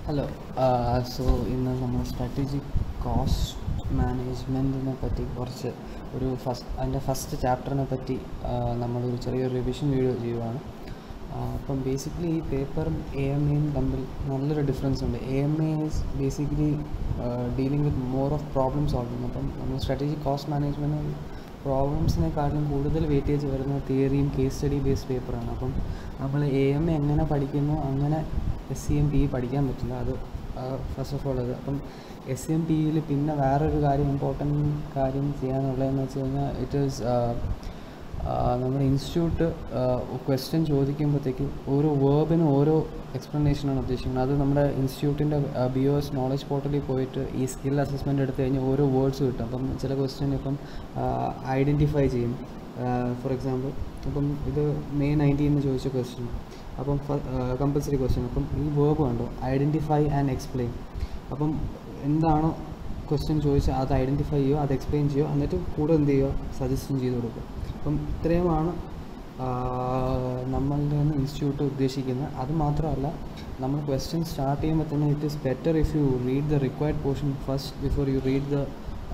Hello so ഇന്ന് നമ്മൾ strategic cost മാനേജ്മെൻറ്റിനെ പറ്റി കുറച്ച് ഒരു ഫസ്റ്റ് അതിൻ്റെ ഫസ്റ്റ് ചാപ്റ്ററിനെ പറ്റി ആ, നമ്മളൊരു ചെറിയൊരു റിവിഷൻ വീഡിയോ ചെയ്യുവാണ് ആ, അപ്പം ബേസിക്കലി ഈ പേപ്പറും എ എം എയും തമ്മിൽ നല്ലൊരു ഡിഫറൻസ് ഉണ്ട് A M A is basically dealing with more of problem solving അപ്പം നമ്മൾ സ്ട്രാറ്റജിക് കോസ്റ്റ് മാനേജ്മെൻറ്റ് പ്രോബ്ലംസിനെക്കാട്ടിലും കൂടുതൽ വെയിറ്റേജ് വരുന്ന തിയറിയും കേസ് സ്റ്റഡി ബേസ്ഡ് പേപ്പറാണ് അപ്പം നമ്മൾ എ എം എ എങ്ങനെ പഠിക്കുന്നു അങ്ങനെ എസ് സി എം പി പഠിക്കാൻ പറ്റില്ല അത് ഫസ്റ്റ് ഓഫ് ഓൾ അത് അപ്പം എസ് സി എം പിയിൽ പിന്നെ വേറൊരു കാര്യം ഇമ്പോർട്ടൻറ്റ് കാര്യം ചെയ്യാനുള്ളതെന്ന് വെച്ച് കഴിഞ്ഞാൽ ഇറ്റ് ഈസ് നമ്മുടെ ഇൻസ്റ്റിറ്റ്യൂട്ട് ക്വസ്റ്റ്യൻ ചോദിക്കുമ്പോഴത്തേക്കും ഓരോ വേർബിനും ഓരോ എക്സ്പ്ലനേഷനാണ് ഉദ്ദേശിക്കുന്നത് അത് നമ്മുടെ ഇൻസ്റ്റിറ്റ്യൂട്ടിൻ്റെ ബി ഒ എസ് നോളജ് പോർട്ടലിൽ പോയിട്ട് ഈ സ്കിൽ അസസ്മെൻ്റ് എടുത്തു കഴിഞ്ഞാൽ ഓരോ വേർഡ്സ് കിട്ടും അപ്പം ചില ക്വസ്റ്റ്യൻ ഇപ്പം ഐഡൻറ്റിഫൈ ചെയ്യും ഫോർ എക്സാമ്പിൾ ഇപ്പം ഇത് മെയ് നയൻറ്റീൻ എന്ന് ചോദിച്ച ക്വസ്റ്റ്യൻ അപ്പം കമ്പൽസറി ക്വസ്റ്റ്യൻ അപ്പം ഈ വേർബ് കണ്ടോ ഐഡൻറ്റിഫൈ ആൻഡ് എക്സ്പ്ലെയിൻ അപ്പം എന്താണോ ക്വസ്റ്റ്യൻ ചോദിച്ചാൽ അത് ഐഡൻറ്റിഫൈ ചെയ്യുക അത് എക്സ്പ്ലെയിൻ ചെയ്യുക എന്നിട്ട് കൂടെ എന്ത് ചെയ്യുക സജഷൻ ചെയ്ത് കൊടുക്കുക അപ്പം ഇത്രയുമാണ് നമ്മളുടെ ഇൻസ്റ്റിറ്റ്യൂട്ട് ഉദ്ദേശിക്കുന്നത് അത് മാത്രമല്ല നമ്മൾ ക്വസ്റ്റ്യൻ സ്റ്റാർട്ട് ചെയ്യുമ്പോൾ തന്നെ it is better if you read the required portion first before you read the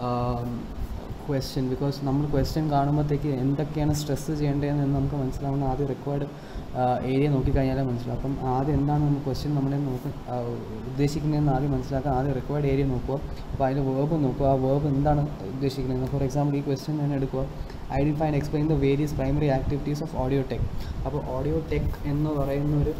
question because നമ്മൾ ക്വസ്റ്റ്യൻ കാണുമ്പോഴത്തേക്ക് എന്തൊക്കെയാണ് സ്ട്രെസ്സ് ചെയ്യേണ്ടതെന്ന് നമുക്ക് മനസ്സിലാവുന്ന ആദ്യം റിക്വയർഡ് ഏരിയ നോക്കിക്കഴിഞ്ഞാലേ മനസ്സിലാവും അപ്പം ആദ്യം എന്താണ് നമ്മൾ ക്വസ്റ്റ്യൻ നമ്മളെ നോക്ക് ആ, ഉദ്ദേശിക്കുന്നതെന്ന് ആദ്യം മനസ്സിലാക്കാൻ ആദ്യം റിക്വയർഡ് ഏരിയ നോക്കുക അപ്പോൾ അതിൽ വേർബ് നോക്കുക ആ വേർബ് എന്താണ് ഉദ്ദേശിക്കുന്നത് ഫോർ എക്സാമ്പിൾ ഈ ക്വസ്റ്റ്യൻ തന്നെ എടുക്കുക identify and explain the various primary activities of audio tech അപ്പോൾ ഓഡിയോ ടെക് എന്ന് പറയുന്ന ഒരു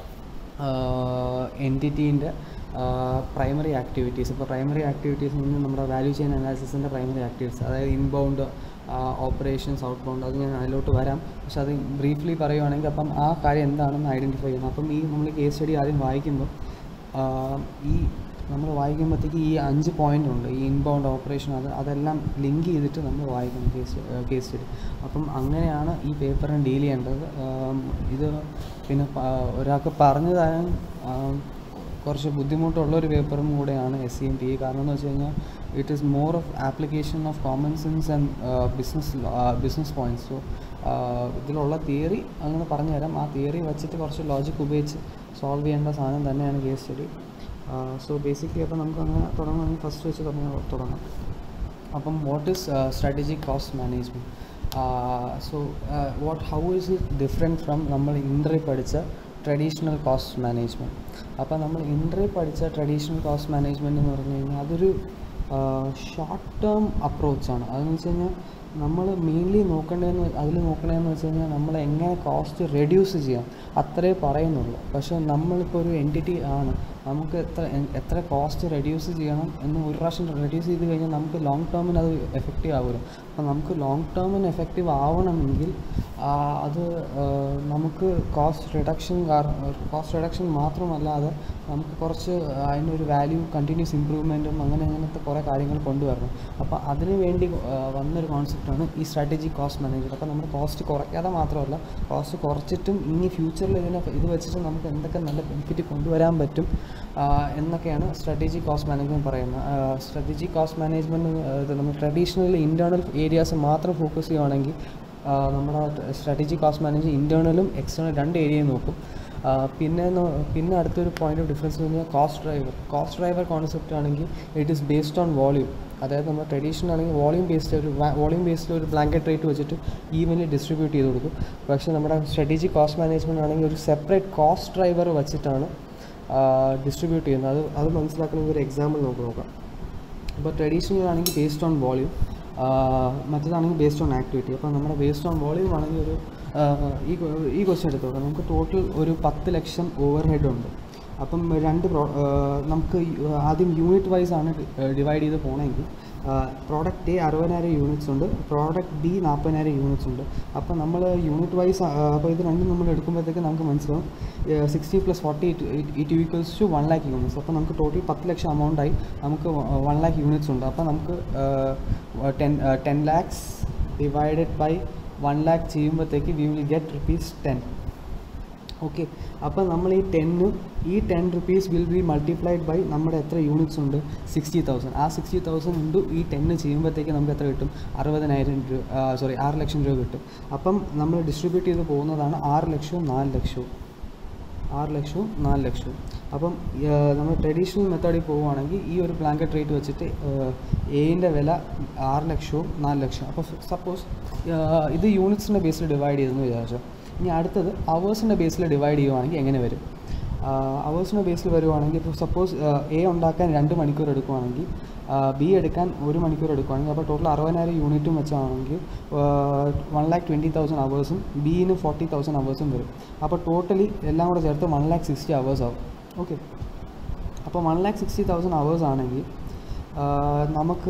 എൻറ്റിറ്റീൻ്റെ പ്രൈമറി ആക്ടിവിറ്റീസ് ഇപ്പോൾ പ്രൈമറി ആക്ടിവിറ്റീസ് നിന്ന് നമ്മുടെ വാല്യൂ ചെയിൻ അനാലിസിസിൻ്റെ പ്രൈമറി ആക്ടിവിറ്റീസ് അതായത് ഇൻബൗണ്ട് ഓപ്പറേഷൻസ് ഔട്ട് ബൗണ്ട് അത് ഞാൻ അതിലോട്ട് വരാം പക്ഷെ അത് ബ്രീഫ്ലി പറയുവാണെങ്കിൽ അപ്പം ആ കാര്യം എന്താണെന്ന് ഐഡൻറ്റിഫൈ ചെയ്യണം അപ്പം ഈ നമ്മൾ കേസ് സ്റ്റഡി ആദ്യം വായിക്കുമ്പോൾ ഈ നമ്മൾ വായിക്കുമ്പോഴത്തേക്ക് ഈ അഞ്ച് പോയിൻ്റ് ഉണ്ട് ഈ ഇൻബൗണ്ട് ഓപ്പറേഷൻ അത് അതെല്ലാം ലിങ്ക് ചെയ്തിട്ട് നമ്മൾ വായിക്കണം കേസ് കേസ് സ്റ്റഡി അപ്പം അങ്ങനെയാണ് ഈ പേപ്പറിനെ ഡീൽ ചെയ്യേണ്ടത് ആം, ഇത് പിന്നെ പ- ഒരാൾക്ക് പറഞ്ഞു തരാൻ ആം, കുറച്ച് ബുദ്ധിമുട്ടുള്ള ഒരു പേപ്പറും കൂടെയാണ് എസ് സി എം പി കാരണം എന്ന് വെച്ച് കഴിഞ്ഞാൽ it is more of application of common sense and business business points so ഇതിലുള്ള തിയറി അങ്ങനെ പറഞ്ഞുതരാം ആ തിയറി വെച്ചിട്ട് കുറച്ച് ലോജിക് ഉപയോഗിച്ച് സോൾവ് ചെയ്യേണ്ട സാധനം തന്നെയാണ് കേസ് സ്റ്റഡി സോ ബേസിക്കലി അപ്പോൾ നമുക്ക് അങ്ങനെ തുടങ്ങുകയാണെങ്കിൽ ഫസ്റ്റ് വെച്ച് തുടങ്ങി തുടങ്ങാം അപ്പം what is strategic cost management so what how is it different from നമ്മൾ ഇൻട്രി പഠിച്ച ട്രഡീഷണൽ കോസ്റ്റ് മാനേജ്മെൻറ്റ് അപ്പോൾ നമ്മൾ ഇൻട്രി പഠിച്ച ട്രഡീഷണൽ കോസ്റ്റ് മാനേജ്മെൻറ്റ് എന്ന് പറഞ്ഞു കഴിഞ്ഞാൽ അതൊരു ഷോർട്ട് ടേം അപ്രോച്ചാണ് അതെന്ന് വെച്ച് കഴിഞ്ഞാൽ നമ്മൾ മെയിൻലി നോക്കേണ്ടതെന്ന് അതിൽ നോക്കണതെന്ന് വെച്ച് കഴിഞ്ഞാൽ നമ്മൾ എങ്ങനെ കോസ്റ്റ് റെഡ്യൂസ് ചെയ്യാം അത്രേ പറയുന്നുള്ളൂ പക്ഷേ നമ്മളിപ്പോൾ ഒരു എൻറ്റിറ്റി ആണ് നമുക്ക് എത്ര എ- എത്ര കോസ്റ്റ് റെഡ്യൂസ് ചെയ്യണം എന്ന് ഒരു പ്രാവശ്യം റെഡ്യൂസ് ചെയ്ത് കഴിഞ്ഞാൽ നമുക്ക് ലോങ് ടേമിന് അത് എഫക്റ്റീവ് ആകുമല്ലോ അപ്പോൾ നമുക്ക് ലോങ് ടേമിന് എഫക്റ്റീവ് ആവണമെങ്കിൽ ആ, അത് ആ, നമുക്ക് കോസ്റ്റ് റിഡക്ഷൻ കോസ്റ്റ് റിഡക്ഷൻ മാത്രമല്ലാതെ നമുക്ക് കുറച്ച് അതിനൊരു വാല്യൂ കണ്ടിന്യൂസ് ഇമ്പ്രൂവ്മെൻറ്റും അങ്ങനെ അങ്ങനത്തെ കുറേ കാര്യങ്ങൾ കൊണ്ടുവരണം അപ്പോൾ അതിന് വേണ്ടി ആ, വന്നൊരു കോൺസെപ്റ്റാണ് ഈ സ്ട്രാറ്റജി കോസ്റ്റ് മാനേജ്മെൻറ്റ് അപ്പോൾ നമ്മൾ കോസ്റ്റ് കുറയ്ക്കാതെ മാത്രമല്ല കോസ്റ്റ് കുറച്ചിട്ടും ഇനി ഫ്യൂച്ചറിൽ ഇതിനെ ഇത് വെച്ചിട്ട് നമുക്ക് എന്തൊക്കെ നല്ല ബെനിഫിറ്റ് കൊണ്ടുവരാൻ പറ്റും ആ, എന്നൊക്കെയാണ് സ്ട്രാറ്റജി കോസ്റ്റ് മാനേജ്മെൻറ്റ് പറയുന്നത് സ്ട്രാറ്റജി കോസ്റ്റ് മാനേജ്മെൻറ്റ് ഇത് നമ്മൾ ട്രഡീഷണൽ ഇൻറ്റേർണൽ ഏരിയാസ് മാത്രം ഫോക്കസ് ചെയ്യുവാണെങ്കിൽ ആ, നമ്മുടെ സ്ട്രാറ്റജി കോസ്റ്റ് മാനേജ് ഇൻറ്റേർണലും എക്സ്റ്റേണൽ രണ്ട് ഏരിയയും നോക്കും ആ, പിന്നെ എന്ന് പിന്നെ അടുത്തൊരു പോയിന്റ് ഓഫ് ഡിഫറൻസ് എന്ന് പറഞ്ഞാൽ cost driver cost driver concept ആണെങ്കിൽ it is based on volume അതായത് നമ്മൾ ട്രഡീഷണൽ ആണെങ്കിൽ വോളിയൂം ബേസ്ഡ് ഒരു വോളിയൂം ബേസ്ഡിൽ ഒരു ബ്ലാങ്കറ്റ് റേറ്റ് വെച്ചിട്ട് ഈവൻലി ഡിസ്ട്രിബ്യൂട്ട് ചെയ്ത് കൊടുക്കും പക്ഷേ നമ്മുടെ സ്ട്രാറ്റജി കോസ്റ്റ് മാനേജ്മെൻറ്റ് ആണെങ്കിൽ ഒരു സെപ്പറേറ്റ് കോസ്റ്റ് ഡ്രൈവർ വെച്ചിട്ടാണ് ഡിസ്ട്രിബ്യൂട്ട് ചെയ്യുന്നത് അത് അത് മനസ്സിലാക്കണമെങ്കിൽ ഒരു എക്സാമ്പിൾ നമുക്ക് നോക്കാം ഇപ്പോൾ ട്രഡീഷണൽ ആണെങ്കിൽ ബേസ്ഡ് ഓൺ വോളിയൂം മറ്റേതാണെങ്കിൽ ബേസ്ഡ് ഓൺ ആക്ടിവിറ്റി അപ്പോൾ നമ്മുടെ ബേസ്ഡ് ഓൺ വോളിയൂം ആണെങ്കിൽ ഒരു ആ, ഈ കൊ- ഈ ക്വസ്റ്റ്യൻ എടുത്തു നോക്കാം നമുക്ക് ടോട്ടൽ ഒരു പത്ത് ലക്ഷം ഓവർ ഹെഡ് ഉണ്ട് അപ്പം രണ്ട് പ്രോ ആ, നമുക്ക് ഈ, ആദ്യം യൂണിറ്റ് വൈസ് ആണ് ഡിവൈഡ് ചെയ്ത് പോകണമെങ്കിൽ പ്രോഡക്റ്റ് എ അറുപതിനായിരം യൂണിറ്റ്സ് ഉണ്ട് പ്രോഡക്റ്റ് ബി നാൽപ്പതിനായിരം യൂണിറ്റ്സ് ഉണ്ട് അപ്പോൾ നമ്മൾ യൂണിറ്റ് വൈസ് അപ്പോൾ ഇത് രണ്ടും നമ്മൾ എടുക്കുമ്പോഴത്തേക്ക് നമുക്ക് മനസ്സിലാവും sixty plus forty it equals to one lakh units അപ്പോൾ നമുക്ക് ടോട്ടൽ പത്ത് ലക്ഷം എമൗണ്ടായി നമുക്ക് വൺ ലാക്ക് യൂണിറ്റ്സ് ഉണ്ട് അപ്പോൾ നമുക്ക് ten ten lakhs divided by one lakh ചെയ്യുമ്പോഴത്തേക്ക് we will get rupees ten okay അപ്പോൾ നമ്മൾ ഈ ടെന്നും ഈ ten rupees will be multiplied by നമ്മുടെ എത്ര യൂണിറ്റ്സ് ഉണ്ട് സിക്സ്റ്റി തൗസൻഡ് ആ സിക്സ്റ്റി തൗസൻഡ് ഇൻറ്റു ഈ ടെന്ന് ചെയ്യുമ്പോഴത്തേക്ക് നമുക്ക് എത്ര കിട്ടും അറുപതിനായിരം രൂപ സോറി ആറ് ലക്ഷം രൂപ കിട്ടും അപ്പം നമ്മൾ ഡിസ്ട്രിബ്യൂട്ട് ചെയ്ത് പോകുന്നതാണ് ആറ് ലക്ഷവും നാല് ലക്ഷവും ആറ് ലക്ഷവും നാല് ലക്ഷവും അപ്പം നമ്മൾ ട്രഡീഷണൽ മെത്തേഡിൽ പോവുകയാണെങ്കിൽ ഈ ഒരു ബ്ലാങ്കറ്റ് റേറ്റ് വെച്ചിട്ട് എയിൻ്റെ വില ആറ് ലക്ഷവും നാല് ലക്ഷവും അപ്പോൾ സപ്പോസ് ഇത് യൂണിറ്റ്സിൻ്റെ ബേസിൽ ഡിവൈഡ് ചെയ്തെന്ന് വിചാരിച്ചോ ഇനി അടുത്തത് അവേഴ്സിൻ്റെ ബേസിൽ ഡിവൈഡ് ചെയ്യുവാണെങ്കിൽ എങ്ങനെ വരും അവേഴ്സിൻ്റെ ബേസിൽ വരുവാണെങ്കിൽ ഇപ്പോൾ സപ്പോസ് എ ഉണ്ടാക്കാൻ രണ്ട് മണിക്കൂർ എടുക്കുവാണെങ്കിൽ ബി എടുക്കാൻ ഒരു മണിക്കൂർ എടുക്കുവാണെങ്കിൽ അപ്പോൾ ടോട്ടൽ അറുപതിനായിരം യൂണിറ്റും വെച്ചാണെങ്കിൽ വൺ ലാക്ക് ട്വൻറ്റി തൗസൻഡ് അവേഴ്സും ബിന് ഫോർട്ടി തൗസൻഡ് അവേഴ്സും വരും അപ്പോൾ ടോട്ടലി എല്ലാം കൂടെ ചേർത്ത് വൺ ലാക്ക് സിക്സ്റ്റി അവേഴ്സ് ആവും ഓക്കെ അപ്പോൾ one lakh sixty thousand hours ആണെങ്കിൽ നമുക്ക്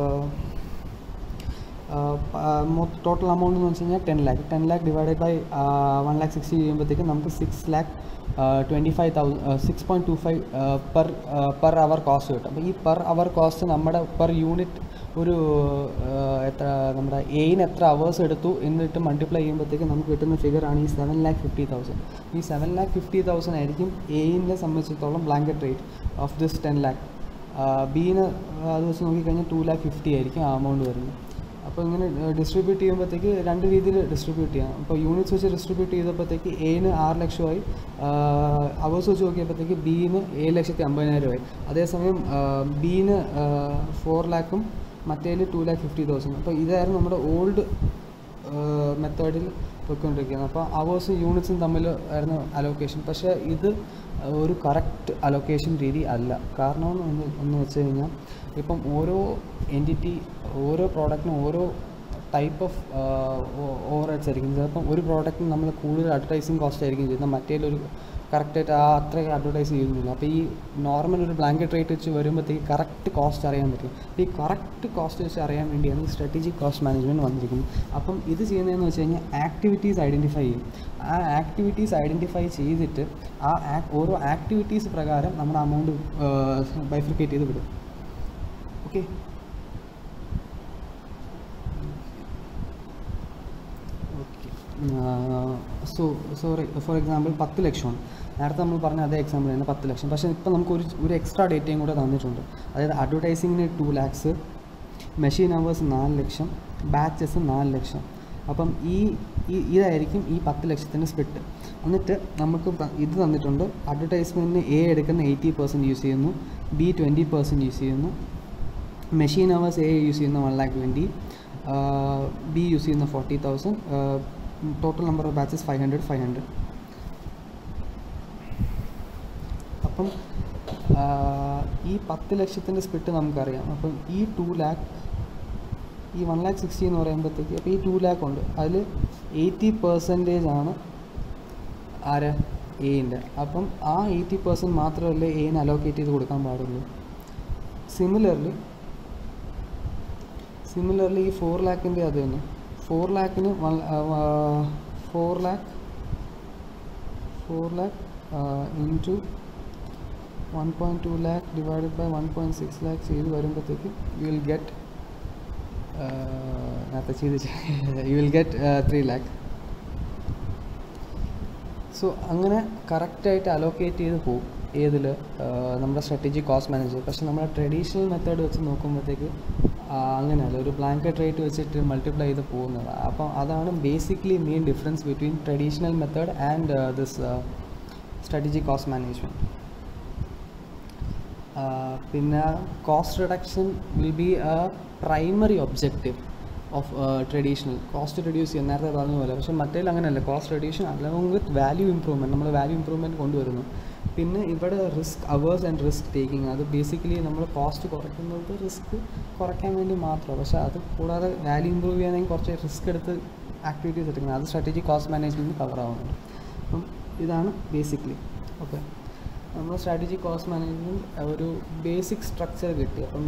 ടോട്ടൽ എമൗണ്ട് എന്ന് വെച്ച് കഴിഞ്ഞാൽ ten lakh ten lakh divided by one lakh sixty ചെയ്യുമ്പോഴത്തേക്ക് നമുക്ക് six lakh twenty five thousand six point two five per per hour cost കിട്ടും അപ്പോൾ ഈ പെർ അവർ കോസ്റ്റ് നമ്മുടെ പെർ യൂണിറ്റ് ഒരു എത്ര നമ്മുടെ എയിന് എത്ര അവേഴ്സ് എടുത്തു എന്നിട്ട് മൾട്ടിപ്ലൈ ചെയ്യുമ്പോഴത്തേക്ക് നമുക്ക് കിട്ടുന്ന ഫിഗറാണ് ഈ സെവൻ ലാക്ക് ഫിഫ്റ്റി തൗസൻഡ് ഈ സെവൻ ലാക്ക് ഫിഫ്റ്റി തൗസൻഡ് ആയിരിക്കും എയിനെ സംബന്ധിച്ചിടത്തോളം blanket rate of this ten lakh ബീന് അത് വെച്ച് നോക്കിക്കഴിഞ്ഞാൽ ടു ലാക്ക് ഫിഫ്റ്റി ആയിരിക്കും ആ എമൗണ്ട് വരുന്നത് അപ്പോൾ ഇങ്ങനെ ഡിസ്ട്രിബ്യൂട്ട് ചെയ്യുമ്പോഴത്തേക്ക് രണ്ട് രീതിയിൽ ഡിസ്ട്രിബ്യൂട്ട് ചെയ്യാം അപ്പോൾ യൂണിറ്റ്സ് വെച്ച് ഡിസ്ട്രിബ്യൂട്ട് ചെയ്തപ്പോഴത്തേക്ക് എന് ആറ് ലക്ഷമായി അവേഴ്സ് വെച്ച് നോക്കിയപ്പോഴത്തേക്ക് ബിന് ഏഴ് ലക്ഷത്തി അമ്പതിനായിരമായി അതേസമയം ബിന് ഫോർ ലാക്കും മറ്റേതിൽ ടു ലാക്ക് ഫിഫ്റ്റി തൗസൻഡ് അപ്പോൾ ഇതായിരുന്നു നമ്മുടെ ഓൾഡ് മെത്തേഡിൽ പോയിക്കൊണ്ടിരിക്കുന്നത് അപ്പോൾ അവേഴ്സും യൂണിറ്റ്സും തമ്മിൽ ആയിരുന്നു അലോക്കേഷൻ പക്ഷേ ഇത് ഒരു കറക്റ്റ് അലോക്കേഷൻ രീതി അല്ല കാരണം എന്ന് എന്ന് വെച്ച് കഴിഞ്ഞാൽ ഇപ്പം ഓരോ എൻറ്റിറ്റി ഓരോ പ്രോഡക്റ്റിനും ഓരോ ടൈപ്പ് ഓഫ് ഓവർ ഹെഡ്സ് ആയിരിക്കും ചിലപ്പം ഒരു പ്രോഡക്റ്റിന് നമ്മൾ കൂടുതൽ അഡ്വർടൈസിങ് കോസ്റ്റ് ആയിരിക്കും ചെയ്യുന്നത് മറ്റേലൊരു കറക്റ്റായിട്ട് ആ അത്രയും അഡ്വർടൈസ് ചെയ്യുന്നില്ല അപ്പോൾ ഈ നോർമൽ ഒരു ബ്ലാങ്കറ്റ് റേറ്റ് വെച്ച് വരുമ്പോഴത്തേക്ക് കറക്റ്റ് കോസ്റ്റ് അറിയാൻ പറ്റും ഈ കറക്റ്റ് കോസ്റ്റ് വെച്ച് അറിയാൻ വേണ്ടിയാണ് ഈ സ്ട്രാറ്റജിക് കോസ്റ്റ് മാനേജ്മെൻറ്റ് വന്നിരിക്കുന്നത് അപ്പം ഇത് ചെയ്യുന്നതെന്ന് വെച്ച് കഴിഞ്ഞാൽ ആക്ടിവിറ്റീസ് ഐഡൻറ്റിഫൈ ചെയ്യും ആ ആക്ടിവിറ്റീസ് ഐഡൻറ്റിഫൈ ചെയ്തിട്ട് ആ ഓരോ ആക്ടിവിറ്റീസ് പ്രകാരം നമ്മുടെ അമൗണ്ട് ബൈഫിക്കേറ്റ് ചെയ്ത് വിടും okay okay so sorry for example പത്ത് ലക്ഷമാണ് നേരത്തെ നമ്മൾ പറഞ്ഞ അതേ എക്സാമ്പിൾ തന്നെ പത്ത് ലക്ഷം പക്ഷേ ഇപ്പോൾ നമുക്ക് ഒരു ഒരു എക്സ്ട്രാ ഡേറ്റയും കൂടെ തന്നിട്ടുണ്ട് അതായത് അഡ്വർടൈസിങ്ങിന് ടു ലാക്സ് മെഷീൻ അവേഴ്സ് നാല് ലക്ഷം ബാച്ചസ് നാല് ലക്ഷം അപ്പം ഈ ഇതായിരിക്കും ഈ പത്ത് ലക്ഷത്തിൻ്റെ സ്പ്ലിറ്റ് എന്നിട്ട് നമുക്ക് ഇത് തന്നിട്ടുണ്ട് അഡ്വർടൈസ്മെൻറ്റിന് എ എടുക്കുന്ന എയ്റ്റി പെർസെൻറ്റ് യൂസ് ചെയ്യുന്നു ബി ട്വൻറ്റി പെർസെൻറ്റ് യൂസ് ചെയ്യുന്നു മെഷീൻ അവേഴ്സ് എ യൂസ് ചെയ്യുന്ന one lakh twenty B use ചെയ്യുന്ന forty thousand total number of batches five hundred five hundred അപ്പം ഈ പത്ത് ലക്ഷത്തിൻ്റെ സ്പ്ലിറ്റ് നമുക്കറിയാം അപ്പം ഈ ടു ലാക്ക് ഈ വൺ ലാക്ക് സിക്സ്റ്റി എന്ന് പറയുമ്പോഴത്തേക്ക് അപ്പോൾ ഈ ടു ലാക്ക് ഉണ്ട് അതിൽ എയ്റ്റി പെർസെൻറ്റേജ് ആണ് ആര് എയിൻ്റെ അപ്പം ആ എയ്റ്റി പെർസെൻറ്റ് മാത്രമല്ലേ എയിന് അലോക്കേറ്റ് ചെയ്ത് കൊടുക്കാൻ പാടുള്ളൂ സിമിലർലി സിമിലർലി ഈ ഫോർ ലാക്കിൻ്റെ അത് തന്നെ ഫോർ ലാക്കിന് one four lakh four lakh into one point two lakh divided by one point six lakh ചെയ്ത് വരുമ്പോഴത്തേക്ക് യു വിൽ ഗെറ്റ് നേരത്തെ ചെയ്ത് you will get three lakh so അങ്ങനെ കറക്റ്റായിട്ട് അലോക്കേറ്റ് ചെയ്ത് പോകും ഏതിൽ നമ്മുടെ സ്ട്രാറ്റജി കോസ്റ്റ് മാനേജർ പക്ഷെ നമ്മുടെ ട്രഡീഷണൽ മെത്തേഡ് വെച്ച് നോക്കുമ്പോഴത്തേക്ക് അങ്ങനെയല്ല ഒരു ബ്ലാങ്കറ്റ് റേറ്റ് വെച്ചിട്ട് മൾട്ടിപ്ലൈ ചെയ്ത് പോകുന്നത് അപ്പം അതാണ് basically main difference between traditional method and this strategy cost management പിന്നെ cost reduction will be a primary objective of traditional cost reduce ചെയ്യാൻ നേരത്തെ പറഞ്ഞ പോലെ പക്ഷേ മറ്റേതിൽ അങ്ങനെയല്ല cost reduction along with value improvement നമ്മൾ വാല്യൂ ഇമ്പ്രൂവ്മെൻറ്റ് കൊണ്ടുവരുന്നു പിന്നെ ഇവിടെ risk averse and risk taking അത് ബേസിക്കലി നമ്മൾ കോസ്റ്റ് കുറയ്ക്കുന്നത് റിസ്ക് കുറയ്ക്കാൻ വേണ്ടി മാത്രമാണ് പക്ഷേ അത് കൂടാതെ വാല്യൂ ഇമ്പ്രൂവ് ചെയ്യാനെങ്കിൽ കുറച്ച് റിസ്ക് എടുത്ത് ആക്ടിവിറ്റീസ് എടുക്കുന്നത് അത് സ്ട്രാറ്റജി കോസ്റ്റ് മാനേജ്മെൻറ്റ് കവർ ആവുന്നുണ്ട് അപ്പം ഇതാണ് ബേസിക്കലി ഓക്കെ നമ്മൾ സ്ട്രാറ്റജി കോസ്റ്റ് മാനേജ്മെൻറ്റ് ഒരു ബേസിക് സ്ട്രക്ചർ കിട്ടി അപ്പം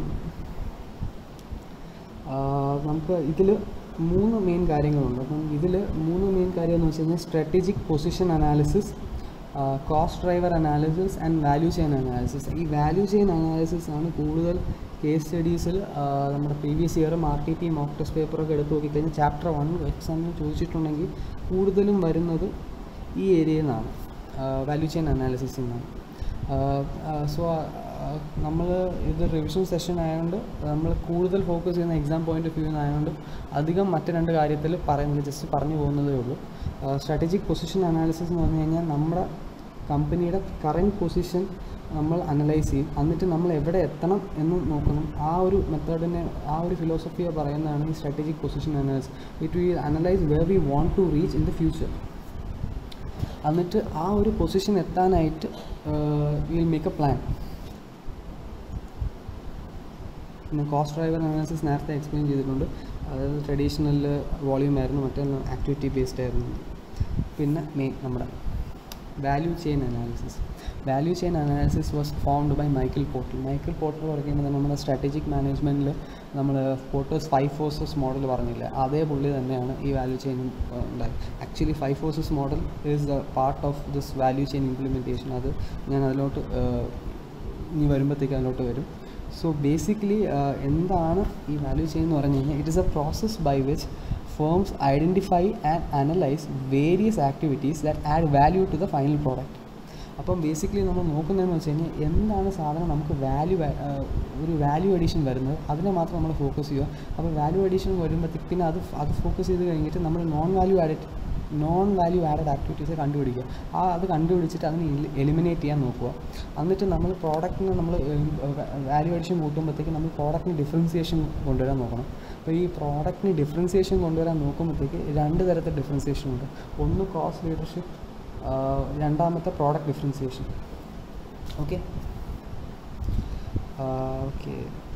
നമുക്ക് ഇതിൽ മൂന്ന് മെയിൻ കാര്യങ്ങളുണ്ട് അപ്പം ഇതിൽ മൂന്ന് മെയിൻ കാര്യം എന്ന് വെച്ച് കഴിഞ്ഞാൽ strategic position analysis cost driver analysis and value chain analysis ഈ വാല്യൂ ചെയിൻ അനാലിസിസ് ആണ് കൂടുതൽ കേസ് സ്റ്റഡീസിൽ നമ്മുടെ പ്രീവിയസ് ഇയറും R T P mock test പേപ്പറൊക്കെ എടുത്ത് നോക്കിക്കഴിഞ്ഞാൽ ചാപ്റ്റർ വൺ എക്സാമിന് ചോദിച്ചിട്ടുണ്ടെങ്കിൽ കൂടുതലും വരുന്നത് ഈ ഏരിയയിൽ നിന്നാണ് വാല്യൂ ചെയിൻ അനാലിസിസിൽ നിന്നാണ് സോ നമ്മൾ ഇത് റിവിഷൻ സെഷൻ ആയതുകൊണ്ട് നമ്മൾ കൂടുതൽ ഫോക്കസ് ചെയ്യുന്ന എക്സാം പോയിന്റ് ഓഫ് വ്യൂ ആയതുകൊണ്ട് അധികം മറ്റ് രണ്ട് കാര്യത്തിൽ പറയുന്നത് ജസ്റ്റ് പറഞ്ഞു പോകുന്നതേ ഉള്ളൂ സ്ട്രാറ്റജിക് പൊസിഷൻ അനാലിസിസ് എന്ന് പറഞ്ഞു കഴിഞ്ഞാൽ നമ്മുടെ കമ്പനിയുടെ കറൻറ്റ് പൊസിഷൻ നമ്മൾ അനലൈസ് ചെയ്യും എന്നിട്ട് നമ്മൾ എവിടെ എത്തണം എന്ന് നോക്കണം ആ ഒരു മെത്തേഡിനെ ആ ഒരു ഫിലോസഫിയെ പറയുന്നതാണ് ഈ strategic position analyse it will analyse where we want to reach in the future എന്നിട്ട് ആ ഒരു പൊസിഷൻ എത്താനായിട്ട് വിൽ മേക്ക് എ പ്ലാൻ പിന്നെ കോസ്റ്റ് ഡ്രൈവർ അനാലിസിസ് നേരത്തെ എക്സ്പ്ലെയിൻ ചെയ്തിട്ടുണ്ട് അതായത് ട്രഡീഷണൽ വോളിയൂം ആയിരുന്നു മറ്റേ ആക്ടിവിറ്റി ബേസ്ഡ് ആയിരുന്നു പിന്നെ മെയിൻ നമ്മുടെ value chain analysis value chain analysis was formed by Michael Porter Michael Porter പറയുന്നത് നമ്മുടെ സ്ട്രാറ്റജിക് മാനേജ്മെൻറ്റിൽ നമ്മൾ പോർട്ടേഴ്സ് ഫൈവ് ഫോഴ്സസ് മോഡൽ പറഞ്ഞില്ല അതേ പുള്ളി തന്നെയാണ് ഈ വാല്യൂ ചെയിൻ ഉണ്ടായത് actually five forces model is the part of this value chain implementation അത് ഞാൻ അതിലോട്ട് ഇനി വരുമ്പോഴത്തേക്ക് അതിലോട്ട് വരും സോ ബേസിക്കലി എന്താണ് ഈ വാല്യൂ ചെയിൻ എന്ന് പറഞ്ഞു കഴിഞ്ഞാൽ it is a process by which firms identify and analyse various activities that add value to the final product അപ്പം ബേസിക്കലി നമ്മൾ നോക്കുന്നതെന്ന് വെച്ച് കഴിഞ്ഞാൽ എന്താണ് സാധനം നമുക്ക് വാല്യൂ ഒരു വാല്യൂ അഡീഷൻ വരുന്നത് അതിനെ മാത്രം നമ്മൾ ഫോക്കസ് ചെയ്യുക അപ്പോൾ വാല്യൂ അഡീഷൻ വരുമ്പോഴത്തേക്ക് പിന്നെ അത് അത് ഫോക്കസ് ചെയ്ത് കഴിഞ്ഞിട്ട് നമ്മൾ non value added non value added activities കണ്ടുപിടിക്കുക ആ അത് കണ്ടുപിടിച്ചിട്ട് അതിനെ എലിമിനേറ്റ് ചെയ്യാൻ നോക്കുക എന്നിട്ട് നമ്മൾ പ്രോഡക്റ്റിന് നമ്മൾ വാല്യൂ അഡീഷൻ കൂട്ടുമ്പോഴത്തേക്ക് നമ്മൾ പ്രോഡക്റ്റിന് ഡിഫറൻസിയേഷൻ കൊണ്ടുവരാൻ നോക്കണം അപ്പോൾ ഈ പ്രോഡക്റ്റിന് ഡിഫറൻസിയേഷൻ കൊണ്ടുവരാൻ നോക്കുമ്പോഴത്തേക്ക് രണ്ട് തരത്തിൽ ഡിഫറൻസിയേഷൻ ഉണ്ട് ഒന്ന് കോസ്റ്റ് ലീഡർഷിപ്പ് രണ്ടാമത്തെ product differentiation okay okay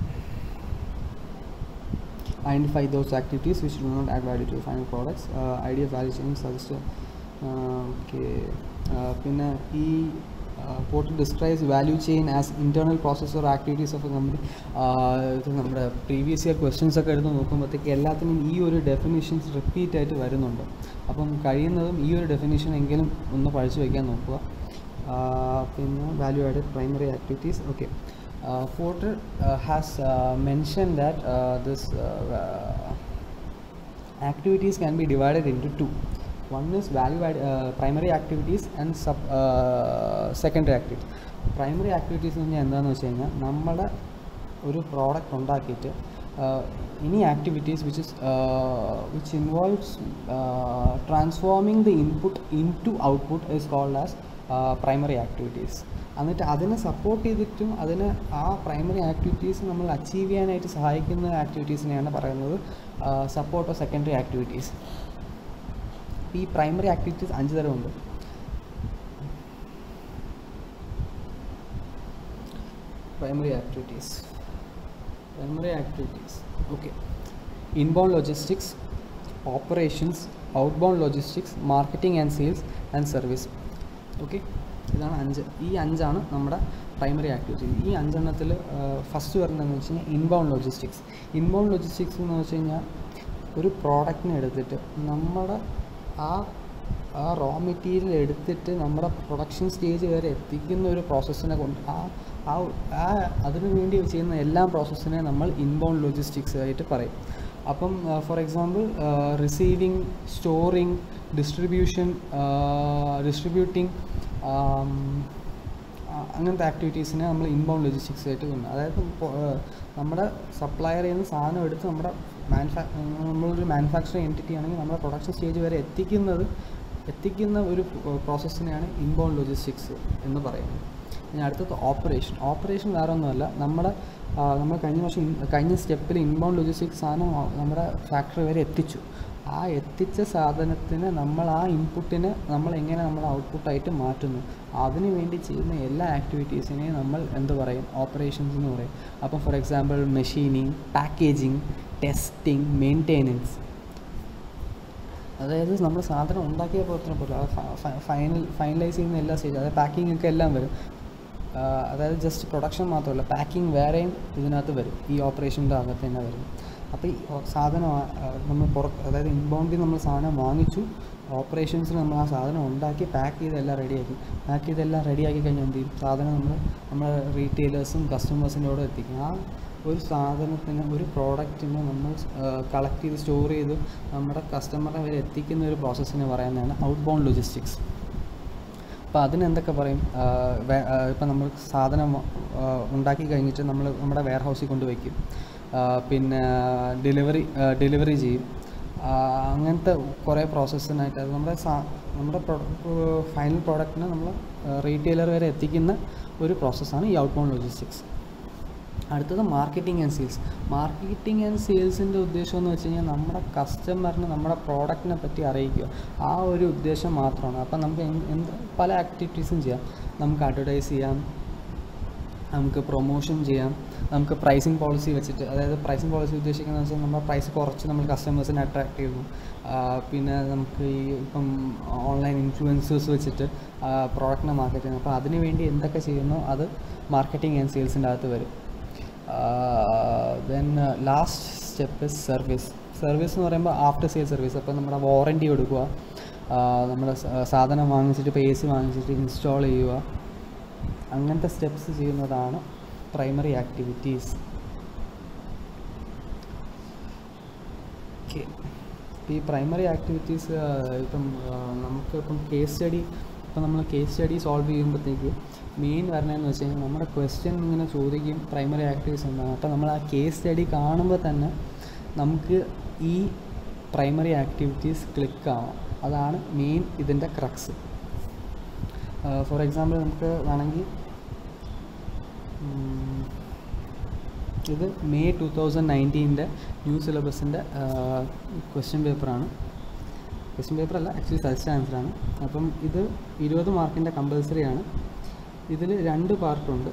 identify those activities which do not add value to the final products uh, idea of value chain suggest uh, okay uh, പിന്നെ ഈ Porter describes value chain as internal process or activities of a company ഇത് നമ്മുടെ previous year questions ഒക്കെ എടുത്ത് നോക്കുമ്പോഴത്തേക്ക് എല്ലാത്തിനും ഈ ഒരു ഡെഫിനിഷൻസ് റിപ്പീറ്റ് ആയിട്ട് വരുന്നുണ്ട് അപ്പം കഴിയുന്നതും ഈ ഒരു ഡെഫിനിഷൻ എങ്കിലും ഒന്ന് പഠിച്ചു വയ്ക്കാൻ നോക്കുക പിന്നെ value added primary activities okay uh, Porter uh, has uh, mentioned that uh, this uh, uh, activities can be divided into two. One is value add, uh, primary activities and sub uh, secondary activities. Primary activities എന്ന് പറഞ്ഞാൽ എന്താണെന്ന് വെച്ച് കഴിഞ്ഞാൽ നമ്മുടെ ഒരു product ഉണ്ടാക്കിയിട്ട് ഇനി activities which is which involves transforming the input into output is called as primary activities എന്നിട്ട് അതിനെ സപ്പോർട്ട് ചെയ്തിട്ടും അതിന് ആ പ്രൈമറി ആക്ടിവിറ്റീസ് നമ്മൾ അച്ചീവ് ചെയ്യാനായിട്ട് സഹായിക്കുന്ന ആക്ടിവിറ്റീസിനെയാണ് പറയുന്നത് സപ്പോർട്ട് ഓഫ് സെക്കൻഡറി ആക്ടിവിറ്റീസ് ഈ പ്രൈമറി ആക്ടിവിറ്റീസ് അഞ്ച് തരമുണ്ട് primary activities primary activities okay inbound logistics operations outbound logistics marketing and sales and service okay ഇതാണ് അഞ്ച് ഈ അഞ്ചാണ് നമ്മുടെ പ്രൈമറി ആക്ടിവിറ്റി ഈ അഞ്ചെണ്ണത്തിൽ ഫസ്റ്റ് വരുന്നതെന്ന് വെച്ച് കഴിഞ്ഞാൽ ഇൻബൗണ്ട് ലോജിസ്റ്റിക്സ് ഇൻബൗണ്ട് ലോജിസ്റ്റിക്സ് എന്ന് വെച്ച് കഴിഞ്ഞാൽ ഒരു പ്രോഡക്റ്റിനെ എടുത്തിട്ട് നമ്മുടെ ആ ആ റോ മെറ്റീരിയൽ എടുത്തിട്ട് നമ്മുടെ പ്രൊഡക്ഷൻ സ്റ്റേജ് വരെ എത്തിക്കുന്ന ഒരു പ്രോസസ്സിനെ കൊണ്ട് ആ ആ ആ അതിനു വേണ്ടി ചെയ്യുന്ന എല്ലാ പ്രോസസ്സിനെ നമ്മൾ ഇൻബൗണ്ട് ലോജിസ്റ്റിക്സ് ആയിട്ട് പറയും അപ്പം for example receiving storing distribution distributing അങ്ങനത്തെ ആക്ടിവിറ്റീസിനെ നമ്മൾ ഇൻബൗണ്ട് ലോജിസ്റ്റിക്സ് ആയിട്ട് കൊണ്ട് അതായത് നമ്മുടെ സപ്ലയറിൽ നിന്ന് സാധനം എടുത്ത് നമ്മുടെ മാനുഫാ നമ്മളൊരു മാനുഫാക്ചറിങ് എൻറ്റിറ്റി ആണെങ്കിൽ നമ്മുടെ പ്രൊഡക്ഷൻ സ്റ്റേജ് വരെ എത്തിക്കുന്നത് എത്തിക്കുന്ന ഒരു പ്രോസസ്സിനെയാണ് ഇൻബൗണ്ട് ലോജിസ്റ്റിക്സ് എന്ന് പറയുന്നത് ഇനി അടുത്തത് ഓപ്പറേഷൻ ഓപ്പറേഷൻ വേറെ ഒന്നുമല്ല നമ്മുടെ നമ്മൾ കഴിഞ്ഞ വർഷം കഴിഞ്ഞ സ്റ്റെപ്പിൽ ഇൻബൗണ്ട് ലോജിസ്റ്റിക്സ് സാധനം നമ്മുടെ ഫാക്ടറി വരെ എത്തിച്ചു ആ എത്തിച്ച സാധനത്തിന് നമ്മൾ ആ ഇൻപുട്ടിനെ നമ്മൾ എങ്ങനെ നമ്മൾ ഔട്ട്പുട്ടായിട്ട് മാറ്റുന്നു അതിനു വേണ്ടി ചെയ്യുന്ന എല്ലാ ആക്ടിവിറ്റീസിനെയും നമ്മൾ എന്ത് പറയും ഓപ്പറേഷൻസ് എന്ന് പറയും അപ്പോൾ for example machining packaging testing maintenance അതായത് നമ്മൾ സാധനം ഉണ്ടാക്കിയ പോലത്തിന് പോലെ ഫൈനൽ ഫൈനലൈസ് ചെയ്യുന്ന എല്ലാ സ്റ്റേജ് അതായത് പാക്കിംഗ് ഒക്കെ എല്ലാം വരും അതായത് ജസ്റ്റ് പ്രൊഡക്ഷൻ മാത്രമല്ല പാക്കിംഗ് വേറെയും ഇതിനകത്ത് വരും ഈ ഓപ്പറേഷൻ്റെ അകത്ത് തന്നെ വരും അപ്പോൾ ഈ സാധനം നമ്മൾ പുറ അതായത് ഇൻബൗണ്ടിൽ നമ്മൾ സാധനം വാങ്ങിച്ചു ഓപ്പറേഷൻസിൽ നമ്മൾ ആ സാധനം ഉണ്ടാക്കി പാക്ക് ചെയ്തെല്ലാം റെഡിയാക്കി പാക്ക് ചെയ്തെല്ലാം റെഡിയാക്കി കഴിഞ്ഞാൽ എന്ത് ചെയ്യും സാധനം നമ്മൾ നമ്മുടെ റീറ്റെയിലേഴ്സും കസ്റ്റമേഴ്സിൻ്റെ കൂടെ എത്തിക്കും ആ ഒരു സാധനത്തിന് ഒരു പ്രോഡക്റ്റിനെ നമ്മൾ കളക്ട് ചെയ്ത് സ്റ്റോർ ചെയ്ത് നമ്മുടെ കസ്റ്റമറെ വരെ എത്തിക്കുന്ന ഒരു പ്രോസസ്സിനെ പറയുന്നതാണ് ഔട്ട് ബൗണ്ട് ലോജിസ്റ്റിക്സ് അപ്പോൾ അതിന് എന്തൊക്കെ പറയും ഇപ്പം നമ്മൾ സാധനം ഉണ്ടാക്കി കഴിഞ്ഞിട്ട് നമ്മൾ നമ്മുടെ വെയർ ഹൗസിൽ കൊണ്ട് വയ്ക്കും പിന്നെ ഡെലിവറി ഡെലിവറി ചെയ്യും അങ്ങനത്തെ കുറേ പ്രോസസ്സിനായിട്ട് അത് നമ്മുടെ സാ നമ്മുടെ ഫൈനൽ പ്രോഡക്റ്റിനെ നമ്മൾ റീറ്റെയിലർ വരെ എത്തിക്കുന്ന ഒരു പ്രോസസ്സാണ് ഈ ഔട്ട് ബൗണ്ട് ലോജിസ്റ്റിക്സ് അടുത്തത് marketing and sales marketing and സെയിൽസിൻ്റെ ഉദ്ദേശം എന്ന് വെച്ച് കഴിഞ്ഞാൽ നമ്മുടെ കസ്റ്റമറിന് നമ്മുടെ പ്രോഡക്റ്റിനെ പറ്റി അറിയിക്കുക ആ ഒരു ഉദ്ദേശം മാത്രമാണ് അപ്പം നമുക്ക് എന്ത് എന്ത് പല ആക്ടിവിറ്റീസും ചെയ്യാം നമുക്ക് അഡ്വർടൈസ് ചെയ്യാം നമുക്ക് പ്രൊമോഷൻ ചെയ്യാം നമുക്ക് പ്രൈസിങ് പോളിസി വെച്ചിട്ട് അതായത് പ്രൈസിങ് പോളിസി ഉദ്ദേശിക്കുന്നത് വെച്ചാൽ നമ്മൾ പ്രൈസ് കുറച്ച് നമ്മൾ കസ്റ്റമേഴ്സിനെ അട്രാക്ട് ചെയ്യുന്നു ആ, പിന്നെ നമുക്ക് ഈ ഇപ്പം ഓൺലൈൻ ഇൻഫ്ലുവൻസേഴ്സ് വെച്ചിട്ട് പ്രോഡക്റ്റിനെ മാർക്കറ്റ് ചെയ്യുന്നു അപ്പോൾ അതിന് വേണ്ടി എന്തൊക്കെ ചെയ്യുന്നോ അത് മാർക്കറ്റിംഗ് ആൻഡ് സെയിൽസിൻ്റെ അകത്ത് വരും then last step is service service എന്ന് പറയുമ്പോൾ ആഫ്റ്റർ സെയിൽ സർവീസ് അപ്പോൾ നമ്മുടെ വാറൻറ്റി കൊടുക്കുക ആ, നമ്മുടെ സ- സാധനം വാങ്ങിച്ചിട്ട് ഇപ്പോൾ എ സി വാങ്ങിച്ചിട്ട് ഇൻസ്റ്റാൾ ചെയ്യുക അങ്ങനത്തെ സ്റ്റെപ്സ് ചെയ്യുന്നതാണ് പ്രൈമറി ആക്ടിവിറ്റീസ് ഓക്കെ ഈ പ്രൈമറി ആക്ടിവിറ്റീസ് ഇപ്പം ആ, നമുക്ക് ഇപ്പം കേസ് സ്റ്റഡി ഇപ്പം നമ്മൾ കേസ് സ്റ്റഡി സോൾവ് ചെയ്യുമ്പോഴത്തേക്ക് മെയിൻ വരണതെന്ന് വെച്ച് കഴിഞ്ഞാൽ നമ്മുടെ ക്വസ്റ്റ്യൻ ഇങ്ങനെ ചോദിക്കും പ്രൈമറി ആക്ടിവിറ്റീസ് എന്താണ് അപ്പോൾ നമ്മൾ ആ കേസ് സ്റ്റഡി കാണുമ്പോൾ തന്നെ നമുക്ക് ഈ പ്രൈമറി ആക്ടിവിറ്റീസ് ക്ലിക്ക് ആവാം അതാണ് മെയിൻ ഇതിൻ്റെ ക്രക്സ് ഫോർ എക്സാമ്പിൾ നമുക്ക് വേണമെങ്കിൽ ഉം, ഇത് മെയ് ടു തൗസൻഡ് നയൻറ്റീൻ്റെ ന്യൂ സിലബസിൻ്റെ ക്വസ്റ്റ്യൻ പേപ്പറാണ് ക്വസ്റ്റ്യൻ പേപ്പർ അല്ല ആക്ച്വലി സജസ്റ്റ് ആൻസറാണ് അപ്പം ഇത് ഇരുപത് മാർക്കിൻ്റെ കമ്പൽസറി ആണ് ഇതിൽ രണ്ട് പാർട്ടുണ്ട്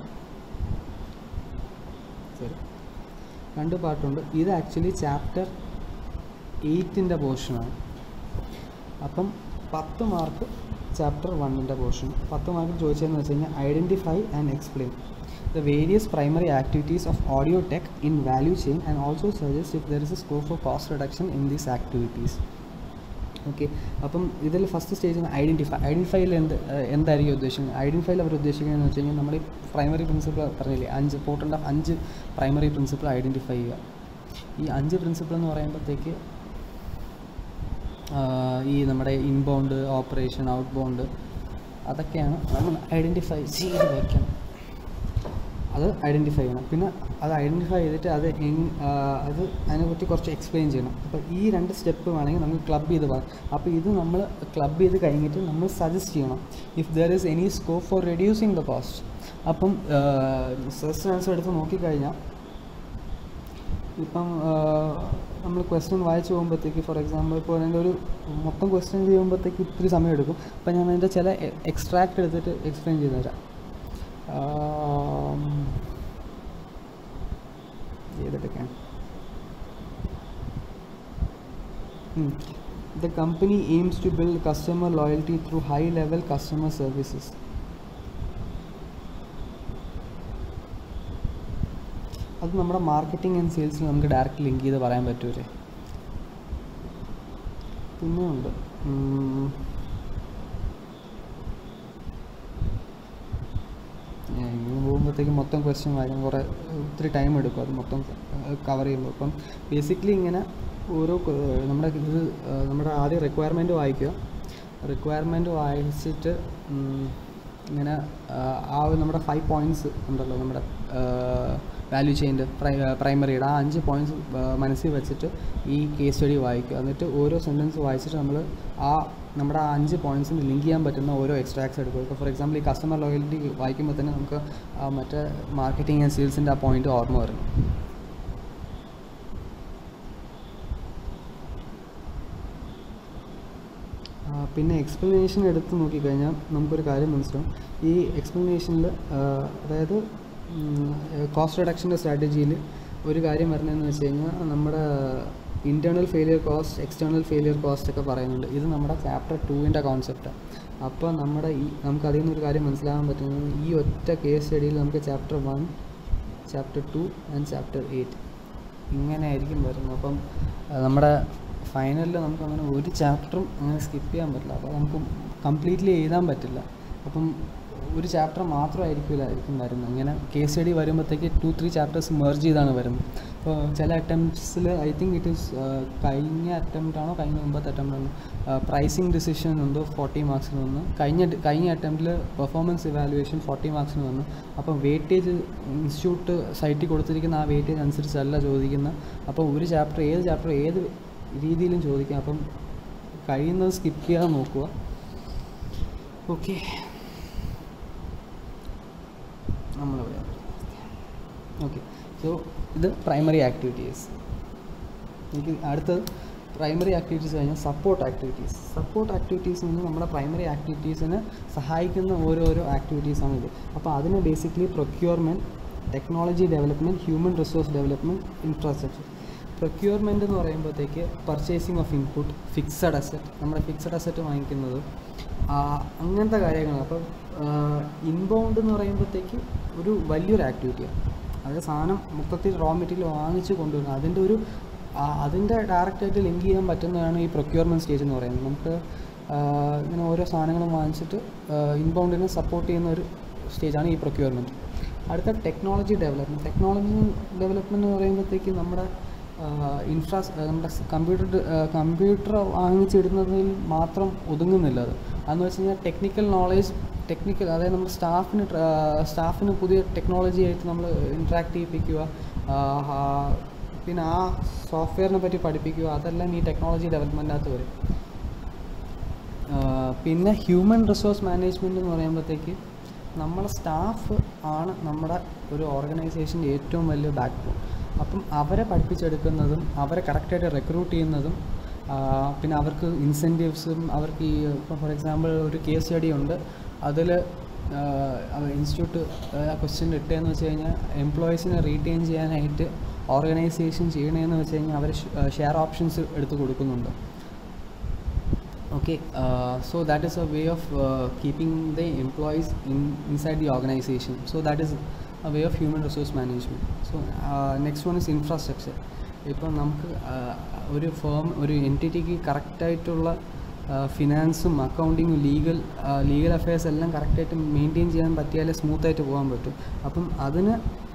സോറി രണ്ട് പാർട്ടുണ്ട് ഇത് ആക്ച്വലി ചാപ്റ്റർ എയ്റ്റിൻ്റെ പോർഷനാണ് അപ്പം പത്ത് മാർക്ക് ചാപ്റ്റർ വണ്ണിൻ്റെ പോർഷൻ പത്ത് മാർക്ക് ചോദിച്ചതെന്ന് വെച്ച് കഴിഞ്ഞാൽ identify and explain the various primary activities of audio tech in value chain and also suggest if there is a scope for cost reduction in these activities okay അപ്പം ഇതിൽ first stage identify ഐഡൻറ്റിഫൈയിൽ എന്ത് ഏഹ് എന്തായിരിക്കും ഉദ്ദേശിക്കുന്നത് ഐഡൻറ്റിഫൈയിൽ അവർ ഉദ്ദേശിക്കുന്നതെന്ന് വെച്ച് കഴിഞ്ഞാൽ നമ്മൾ ഈ പ്രൈമറി പ്രിൻസിപ്പിൾ പറഞ്ഞില്ലേ അഞ്ച് പോർട്ടൻ്റ് ഓഫ് അഞ്ച് പ്രൈമറി പ്രിൻസിപ്പിൾ ഐഡൻറ്റിഫൈ ചെയ്യുക ഈ അഞ്ച് പ്രിൻസിപ്പിൾ എന്ന് പറയുമ്പോഴത്തേക്ക് ആഹ് ഈ നമ്മുടെ ഇൻബൗണ്ട് ഓപ്പറേഷൻ ഔട്ട് ബൗണ്ട് അതൊക്കെയാണ് നമ്മൾ ഐഡൻറ്റിഫൈ ചെയ്ത് വയ്ക്കണം അത് ഐഡൻറ്റിഫൈ ചെയ്യണം പിന്നെ അത് ഐഡൻറ്റിഫൈ ചെയ്തിട്ട് അത് എങ് അത് അതിനെപ്പറ്റി കുറച്ച് എക്സ്പ്ലെയിൻ ചെയ്യണം അപ്പോൾ ഈ രണ്ട് സ്റ്റെപ്പ് വേണമെങ്കിൽ നമുക്ക് ക്ലബ് ചെയ്ത് പോകാം അപ്പോൾ ഇത് നമ്മൾ ക്ലബ് ചെയ്ത് കഴിഞ്ഞിട്ട് നമ്മൾ സജസ്റ്റ് ചെയ്യണം if there is any scope for reducing the cost അപ്പം സെർച്ച് ആൻസർ എടുത്ത് നോക്കിക്കഴിഞ്ഞാൽ ഇപ്പം നമ്മൾ ക്വസ്റ്റ്യൻ വായിച്ച് പോകുമ്പോഴത്തേക്ക് ഫോർ എക്സാമ്പിൾ ഇപ്പോൾ അതിൻ്റെ ഒരു മൊത്തം ക്വസ്റ്റ്യൻ ചെയ്യുമ്പോഴത്തേക്ക് ഒത്തിരി സമയം എടുക്കും അപ്പം ഞാൻ അതിൻ്റെ ചില എക്സ്ട്രാക്ട് എടുത്തിട്ട് എക്സ്പ്ലെയിൻ ചെയ്ത് തരാം ആം, ഏതെടുക്കാൻ the company aims to build customer loyalty through high level customer services അത് നമ്മുടെ മാർക്കറ്റിംഗ് ആൻഡ് സെയിൽസിൽ നമുക്ക് ഡയറക്റ്റ് ലിങ്ക് ചെയ്ത് പറയാൻ പറ്റൂലേ പിന്നെ ഉണ്ട് ഉം, ഏ, ഇങ്ങനെ പോകുമ്പോഴത്തേക്ക് മൊത്തം ക്വസ്റ്റ്യൻ വായിക്കാൻ കുറേ ഒത്തിരി ടൈം എടുക്കും അത് മൊത്തം കവർ ചെയ്യുമ്പോൾ അപ്പം ബേസിക്കലി ഇങ്ങനെ ഓരോ ക- നമ്മുടെ ഇത് ആ, നമ്മുടെ ആദ്യം റിക്വയർമെൻറ്റ് വായിക്കുക റിക്വയർമെൻറ്റ് വായിച്ചിട്ട് ഉം, ഇങ്ങനെ ആ, ആ ഒരു നമ്മുടെ ഫൈവ് പോയിൻറ്റ്സ് ഉണ്ടല്ലോ നമ്മുടെ വാല്യൂ ചെയിൻ്റെ പ്രൈ പ്രൈമറിയുടെ ആ അഞ്ച് പോയിൻറ്റ്സ് മനസ്സിൽ വെച്ചിട്ട് ഈ കേസ് സ്റ്റഡി വായിക്കുക എന്നിട്ട് ഓരോ സെൻറ്റൻസ് വായിച്ചിട്ട് നമ്മൾ ആ നമ്മുടെ ആ അഞ്ച് പോയിൻറ്റ്സിന് ലിങ്ക് ചെയ്യാൻ പറ്റുന്ന ഓരോ എക്സ്ട്രാക്ട്സ് എടുക്കുക ഇപ്പോൾ ഫോർ എക്സാമ്പിൾ ഈ കസ്റ്റമർ ലോയൽറ്റി വായിക്കുമ്പോൾ തന്നെ നമുക്ക് ആ മറ്റേ മാർക്കറ്റിംഗ് ആൻഡ് സെയിൽസിൻ്റെ ആ പോയിന്റ് ഓർമ്മ വരണം ആ, പിന്നെ എക്സ്പ്ലനേഷൻ എടുത്ത് നോക്കിക്കഴിഞ്ഞാൽ നമുക്കൊരു കാര്യം മനസ്സിലാവും ഈ എക്സ്പ്ലനേഷനിൽ അതായത് കോസ്റ്റ് റിഡക്ഷൻ്റെ സ്ട്രാറ്റജിയിൽ ഒരു കാര്യം വരുന്നതെന്ന് വെച്ച് കഴിഞ്ഞാൽ നമ്മുടെ internal failure cost external failure cost ഒക്കെ പറയുന്നുണ്ട് ഇത് നമ്മുടെ ചാപ്റ്റർ ടൂവിൻ്റെ കോൺസെപ്റ്റാണ് അപ്പോൾ നമ്മുടെ ഈ നമുക്ക് അതിൽ നിന്നൊരു കാര്യം മനസ്സിലാകാൻ പറ്റുന്നത് ഈ ഒറ്റ കേസ് സ്റ്റഡിയിൽ നമുക്ക് chapter one chapter two and chapter eight ഇങ്ങനെ ആയിരിക്കും വരുന്നത് അപ്പം ആ, നമ്മുടെ ഫൈനലിൽ നമുക്ക് അങ്ങനെ ഒരു ചാപ്റ്ററും അങ്ങനെ സ്കിപ്പ് ചെയ്യാൻ പറ്റില്ല അപ്പോൾ നമുക്ക് കംപ്ലീറ്റ്ലി എഴുതാൻ പറ്റില്ല അപ്പം ഒരു ചാപ്റ്റർ മാത്രമായിരിക്കില്ല ആയിരിക്കും വരുന്നത് ഇങ്ങനെ കേസ് സ്റ്റഡി വരുമ്പോഴത്തേക്ക് ടു ത്രീ ചാപ്റ്റേഴ്സ് മെർജ് ചെയ്താണ് വരുന്നത് അപ്പോൾ ചില അറ്റംപ്റ്റ്സിൽ ഐ തിങ്ക് ഇറ്റ് ഈസ് കഴിഞ്ഞ അറ്റംപ്റ്റ് ആണോ കഴിഞ്ഞ മുമ്പത്തെ അറ്റംപ്റ്റ് ആണോ പ്രൈസിങ് ഡിസിഷൻ എന്തോ ഫോർട്ടി മാർക്സിന് വന്നു കഴിഞ്ഞ കഴിഞ്ഞ അറ്റംപ്റ്റിൽ പെർഫോമൻസ് ഇവാലുവേഷൻ ഫോർട്ടി മാർക്സിന് വന്നു അപ്പം വെയിറ്റേജ് ഇൻസ്റ്റിറ്റ്യൂട്ട് സൈറ്റിൽ കൊടുത്തിരിക്കുന്ന ആ വെയിറ്റേജ് അനുസരിച്ചല്ല ചോദിക്കുന്ന അപ്പോൾ ഒരു ചാപ്റ്റർ ഏത് ചാപ്റ്റർ ഏത് രീതിയിലും ചോദിക്കാം അപ്പം കഴിയുന്നത് സ്കിപ്പ് ചെയ്യാതെ നോക്കുക ഓക്കെ നമ്മളിവിടെ ഓക്കെ സോ ഇത് പ്രൈമറി ആക്ടിവിറ്റീസ് എനിക്ക് അടുത്തത് പ്രൈമറി ആക്ടിവിറ്റീസ് കഴിഞ്ഞാൽ സപ്പോർട്ട് ആക്ടിവിറ്റീസ് സപ്പോർട്ട് ആക്ടിവിറ്റീസ് എന്ന് നമ്മുടെ പ്രൈമറി ആക്ടിവിറ്റീസിന് സഹായിക്കുന്ന ഓരോരോ ആക്ടിവിറ്റീസാണ് ഇത് അപ്പോൾ അതിന് basically procurement technology development human resource development infrastructure procurement എന്ന് പറയുമ്പോഴത്തേക്ക് purchasing of input fixed asset നമ്മുടെ ഫിക്സഡ് അസറ്റ് വാങ്ങിക്കുന്നത് ആ, അങ്ങനത്തെ കാര്യങ്ങൾ അപ്പം ഇൻബൗണ്ട് എന്ന് പറയുമ്പോഴത്തേക്ക് ഒരു വലിയൊരു ആക്ടിവിറ്റിയാണ് അതായത് സാധനം മൊത്തത്തിൽ റോ മെറ്റീരിയൽ വാങ്ങിച്ച് കൊണ്ടുവരുന്നത് അതിൻ്റെ ഒരു ആ, അതിൻ്റെ ഡയറക്റ്റായിട്ട് ലിങ്ക് ചെയ്യാൻ പറ്റുന്നതാണ് ഈ പ്രൊക്യൂർമെൻറ്റ് സ്റ്റേജ് എന്ന് പറയുന്നത് നമുക്ക് ആ, ഇങ്ങനെ ഓരോ സാധനങ്ങളും വാങ്ങിച്ചിട്ട് ഇൻബൗണ്ടിനെ സപ്പോർട്ട് ചെയ്യുന്ന ഒരു സ്റ്റേജാണ് ഈ പ്രൊക്യൂർമെൻറ്റ് അടുത്ത ടെക്നോളജി ഡെവലപ്മെൻറ്റ് ടെക്നോളജി ഡെവലപ്മെൻറ്റ് എന്ന് പറയുമ്പോഴത്തേക്ക് നമ്മുടെ ഇൻഫ്രാസ് നമ്മുടെ കമ്പ്യൂട്ടർ കമ്പ്യൂട്ടർ വാങ്ങിച്ചിടുന്നതിൽ മാത്രം ഒതുങ്ങുന്നില്ല അത് അതെന്ന് വെച്ച് കഴിഞ്ഞാൽ ടെക്നിക്കൽ നോളേജ് ടെക്നിക്കൽ അതായത് നമ്മുടെ സ്റ്റാഫിന് സ്റ്റാഫിന് പുതിയ ടെക്നോളജി ആയിട്ട് നമ്മൾ ഇൻട്രാക്ട് ചെയ്യിപ്പിക്കുക ആ, ആ, പിന്നെ ആ സോഫ്റ്റ്വെയറിനെ പറ്റി പഠിപ്പിക്കുക അതെല്ലാം ഈ ടെക്നോളജി ഡെവലപ്മെൻറ്റിനകത്ത് വരും ആ, പിന്നെ ഹ്യൂമൻ റിസോഴ്സ് മാനേജ്മെൻറ്റ് എന്ന് പറയുമ്പോഴത്തേക്ക് നമ്മുടെ സ്റ്റാഫ് ആണ് നമ്മുടെ ഒരു ഓർഗനൈസേഷൻ്റെ ഏറ്റവും വലിയ ബാക്ക് ബോൺ അപ്പം അവരെ പഠിപ്പിച്ചെടുക്കുന്നതും അവരെ കറക്റ്റായിട്ട് റിക്രൂട്ട് ചെയ്യുന്നതും ആ, പിന്നെ അവർക്ക് ഇൻസെൻറ്റീവ്സും അവർക്ക് ഈ ഇപ്പോൾ ഫോർ എക്സാമ്പിൾ ഒരു കേസ് സ്റ്റഡി ഉണ്ട് അതിൽ ഇൻസ്റ്റിറ്റ്യൂട്ട് ക്വസ്റ്റ്യൻ ഇട്ടതെന്ന് വെച്ച് കഴിഞ്ഞാൽ എംപ്ലോയീസിനെ റീറ്റെയിൻ ചെയ്യാനായിട്ട് ഓർഗനൈസേഷൻ ചെയ്യണതെന്ന് വെച്ച് കഴിഞ്ഞാൽ അവർ ഷെയർ ഓപ്ഷൻസ് എടുത്ത് കൊടുക്കുന്നുണ്ട് okay uh, so that is a way of uh, keeping the employees in inside the organization so that is a way of human resource management so uh, next one is infrastructure ഇപ്പം നമുക്ക് uh, ഒരു firm ഒരു എൻറ്റിറ്റിക്ക് കറക്റ്റായിട്ടുള്ള ഫിനാൻസും അക്കൗണ്ടിങ്ങും legal legal affairs എല്ലാം കറക്റ്റായിട്ട് മെയിൻറ്റെയിൻ ചെയ്യാൻ പറ്റിയാലേ സ്മൂത്തായിട്ട് പോകാൻ പറ്റും അപ്പം അതിന്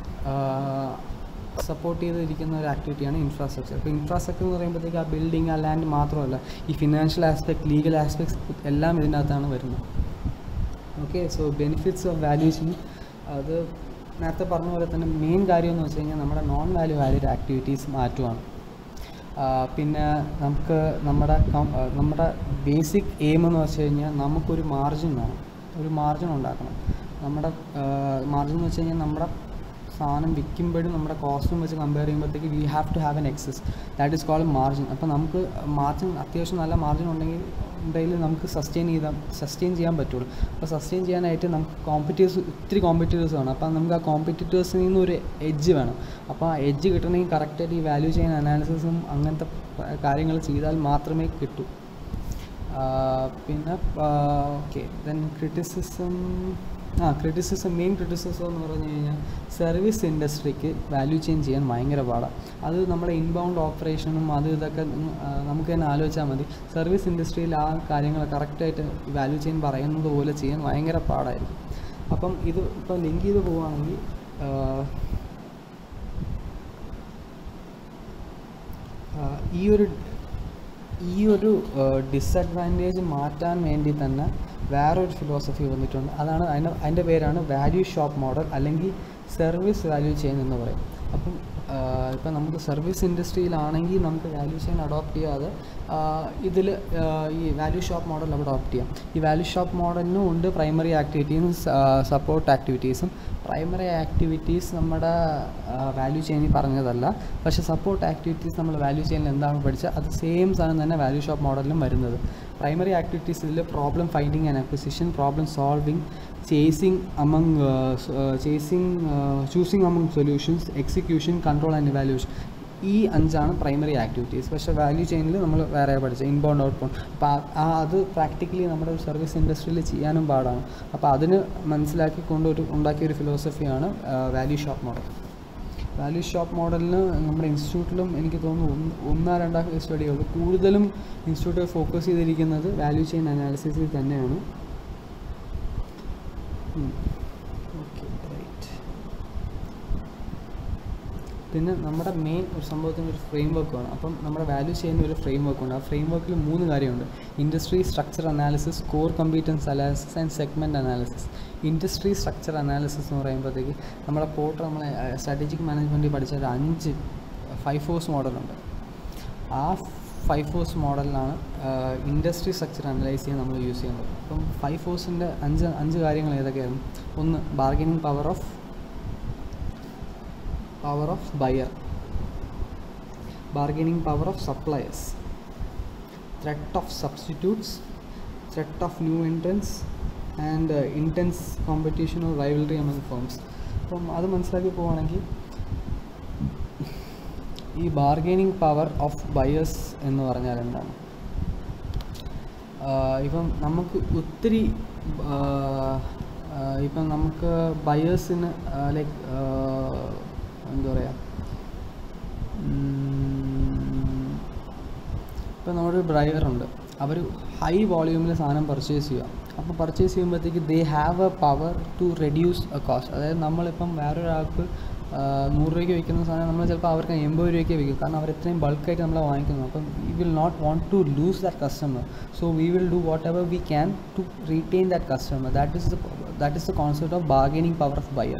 സപ്പോർട്ട് ചെയ്തിരിക്കുന്ന ഒരു ആക്ടിവിറ്റിയാണ് ഇൻഫ്രാസ്ട്രക്ചർ ഇപ്പോൾ ഇൻഫ്രാസ്ട്രക്ചർ എന്ന് പറയുമ്പോഴത്തേക്ക് ആ ബിൽഡിംഗ് ആ ലാൻഡ് മാത്രമല്ല ഈ ഫിനാൻഷ്യൽ ആസ്പെക്ട് ലീഗൽ ആസ്പെക്ട്സ് എല്ലാം ഇതിനകത്താണ് വരുന്നത് okay so benefits of valuation അത് നേരത്തെ പറഞ്ഞ പോലെ തന്നെ മെയിൻ കാര്യം എന്ന് വെച്ച് കഴിഞ്ഞാൽ നമ്മുടെ നോൺ വാല്യൂ വാല്യൂഡ് ആക്ടിവിറ്റീസ് മാറ്റുവാണ് ആ, പിന്നെ നമുക്ക് നമ്മുടെ കം- ആ, നമ്മുടെ ബേസിക് എയിം എന്ന് വെച്ച് കഴിഞ്ഞാൽ നമുക്കൊരു മാർജിൻ വേണം ഒരു മാർജിൻ ഉണ്ടാക്കണം നമ്മുടെ മാർജിൻ എന്ന് വെച്ച് കഴിഞ്ഞാൽ നമ്മുടെ സാധനം വിൽക്കുമ്പോഴും നമ്മുടെ കോസ്റ്റും വെച്ച് കമ്പയർ ചെയ്യുമ്പോഴത്തേക്ക് we have to have an excess that is called margin അപ്പോൾ നമുക്ക് മാർജിൻ അത്യാവശ്യം നല്ല മാർജിൻ ഉണ്ടെങ്കിൽ ഉണ്ടെങ്കിൽ നമുക്ക് സസ്റ്റെയിൻ ചെയ്താൽ സസ്റ്റെയിൻ ചെയ്യാൻ പറ്റുള്ളൂ അപ്പോൾ സസ്റ്റെയിൻ ചെയ്യാനായിട്ട് നമുക്ക് കോമ്പറ്റീവേഴ്സ് ഒത്തിരി കോമ്പറ്റീറ്റേഴ്സ് വേണം അപ്പോൾ നമുക്ക് ആ കോമ്പറ്റീറ്റേഴ്സിൽ നിന്ന് ഒരു എഡ്ജ് വേണം അപ്പോൾ ആ എഡ്ജ് കിട്ടണമെങ്കിൽ കറക്റ്റായിട്ട് ഈ വാല്യൂ ചെയിൻ അനാലിസിസും അങ്ങനത്തെ കാര്യങ്ങൾ ചെയ്താൽ മാത്രമേ കിട്ടൂ ആ, പിന്നെ ഓക്കെ ദെൻ ക്രിറ്റിസിസം ആ ക്രിറ്റിസിസം മെയിൻ ക്രിറ്റിസിസം എന്ന് പറഞ്ഞു കഴിഞ്ഞാൽ സർവീസ് ഇൻഡസ്ട്രിക്ക് വാല്യൂ ചെയിൻ ചെയ്യാൻ ഭയങ്കര പാടാണ് അത് നമ്മുടെ ഇൻബൗണ്ട് ഓപ്പറേഷനും അത് ഇതൊക്കെ ഉം, ആ, നമുക്ക് തന്നെ ആലോചിച്ചാൽ മതി സർവീസ് ഇൻഡസ്ട്രിയിൽ ആ കാര്യങ്ങൾ കറക്റ്റായിട്ട് വാല്യൂ ചെയിൻ പറയുന്നത് പോലെ ചെയ്യാൻ ഭയങ്കര പാടായിരിക്കും അപ്പം ഇത് ഇപ്പം ലിങ്ക് ചെയ്ത് പോവുകയാണെങ്കിൽ ആ, ആ, ഈ ഒരു ഈ ഒരു ഡിസഡ്വാൻറ്റേജ് മാറ്റാൻ വേണ്ടി തന്നെ വേറൊരു ഫിലോസഫി വന്നിട്ടുണ്ട് അതാണ് അതിൻ്റെ അതിൻ്റെ പേരാണ് വാല്യൂ ഷോപ്പ് മോഡൽ അല്ലെങ്കിൽ സർവീസ് വാല്യൂ ചെയിൻ എന്ന് പറയും അപ്പം ഇപ്പം നമുക്ക് സർവീസ് ഇൻഡസ്ട്രിയിലാണെങ്കിൽ നമുക്ക് വാല്യൂ ചെയിൻ അഡോപ്റ്റ് ചെയ്യാതെ ഇതിൽ ഈ വാല്യൂ ഷോപ്പ് മോഡൽ അഡോപ്റ്റ് ചെയ്യാം ഈ വാല്യൂ ഷോപ്പ് മോഡലിനും ഉണ്ട് പ്രൈമറി ആക്ടിവിറ്റീസും സപ്പോർട്ട് ആക്ടിവിറ്റീസും പ്രൈമറി ആക്ടിവിറ്റീസ് നമ്മുടെ വാല്യൂ ചെയിനിൽ പറഞ്ഞതല്ല പക്ഷേ സപ്പോർട്ട് ആക്ടിവിറ്റീസ് നമ്മൾ വാല്യൂ ചെയിനിൽ എന്താണ് പഠിച്ചത് അത് സെയിം സാധനം തന്നെ വാല്യൂ ഷോപ്പ് മോഡലിലും വരുന്നത് പ്രൈമറി ആക്ടിവിറ്റീസ് ഇതിൽ problem finding and acquisition problem solving chasing among chasing choosing among solutions execution control and evaluation ഈ അഞ്ചാണ് പ്രൈമറി ആക്ടിവിറ്റീസ് പക്ഷേ വാല്യൂ ചെയിനിൽ നമ്മൾ വേറെ പഠിച്ചത് ഇൻബൗണ്ട് ഔട്ട്ബൗണ്ട് അപ്പോൾ ആ അത് പ്രാക്ടിക്കലി നമ്മുടെ ഒരു സർവീസ് ഇൻഡസ്ട്രിയിൽ ചെയ്യാനും പാടാണ് അപ്പോൾ അതിന് മനസ്സിലാക്കിക്കൊണ്ട് ഒരു ഉണ്ടാക്കിയ ഒരു ഫിലോസഫിയാണ് value shop model value shop മോഡലിന് നമ്മുടെ ഇൻസ്റ്റിറ്റ്യൂട്ടിലും എനിക്ക് തോന്നുന്നു ഒന്ന് ഒന്നോ രണ്ടോ സ്റ്റഡിയുള്ളൂ കൂടുതലും ഇൻസ്റ്റിറ്റ്യൂട്ട് ഫോക്കസ് ചെയ്തിരിക്കുന്നത് വാല്യൂ ചെയിൻ അനാലിസിസിൽ തന്നെയാണ് ഓക്കെ റൈറ്റ് പിന്നെ നമ്മുടെ മെയിൻ ഒരു സംഭവത്തിന് ഒരു ഫ്രെയിം വർക്ക് വേണം അപ്പം നമ്മുടെ വാല്യൂ ചെയ്യുന്ന ഒരു ഫ്രെയിം വർക്ക് ഉണ്ട് ആ ഫ്രെയിം വർക്കിൽ മൂന്ന് കാര്യമുണ്ട് industry structure analysis core competence analysis and segment analysis industry structure analysis എന്ന് പറയുമ്പോഴത്തേക്ക് നമ്മുടെ പോർട്ടർ നമ്മളെ സ്ട്രാറ്റജിക് മാനേജ്മെൻറ്റിൽ പഠിച്ച ഒരു അഞ്ച് ഫൈവ് ഫോഴ്സ് മോഡലുണ്ട് ആ ഫൈവ് ഫോഴ്സ് മോഡലിലാണ് ഇൻഡസ്ട്രി സ്ട്രക്ചർ അനലൈസ് ചെയ്യാൻ നമ്മൾ യൂസ് ചെയ്യുന്നത് അപ്പം ഫൈവ് ഫോഴ്സിൻ്റെ അഞ്ച് അഞ്ച് കാര്യങ്ങൾ ഏതൊക്കെയായിരുന്നു ഒന്ന് bargaining power of power of buyer bargaining power of suppliers threat of substitutes threat of new entrants and intense competition or rivalry among firms അപ്പം അത് മനസ്സിലാക്കി പോവുകയാണെങ്കിൽ ഈ ബാർഗൈനിങ് പവർ ഓഫ് ബയേഴ്സ് എന്ന് പറഞ്ഞാൽ എന്താണ് ആഹ് ഇപ്പം നമുക്ക് ഒത്തിരി ആഹ് ആഹ് ഇപ്പം നമുക്ക് ബയേഴ്സിന് ലൈക്ക് എന്താ പറയുക ഇപ്പം നമ്മുടെ ഒരു ഡ്രൈവർ ഉണ്ട് അവർ ഹൈ വോളിയൂമിൽ സാധനം പർച്ചേസ് ചെയ്യുക അപ്പോൾ പർച്ചേസ് ചെയ്യുമ്പോഴത്തേക്ക് they have a power to reduce a cost അതായത് നമ്മളിപ്പം വേറൊരാൾക്ക് ആ, നൂറ് രൂപയ്ക്ക് വിൽക്കുന്ന സാധനം നമ്മൾ ചിലപ്പോൾ അവർക്ക് എൺപത് രൂപയ്ക്ക് വിൽക്കും കാരണം അവർ ഇത്രയും ബൾക്കായിട്ട് നമ്മളെ വാങ്ങിക്കുന്നു അപ്പം we will not want to lose that customer so we will do whatever we can to retain that customer that is that is the concept of bargaining power of buyer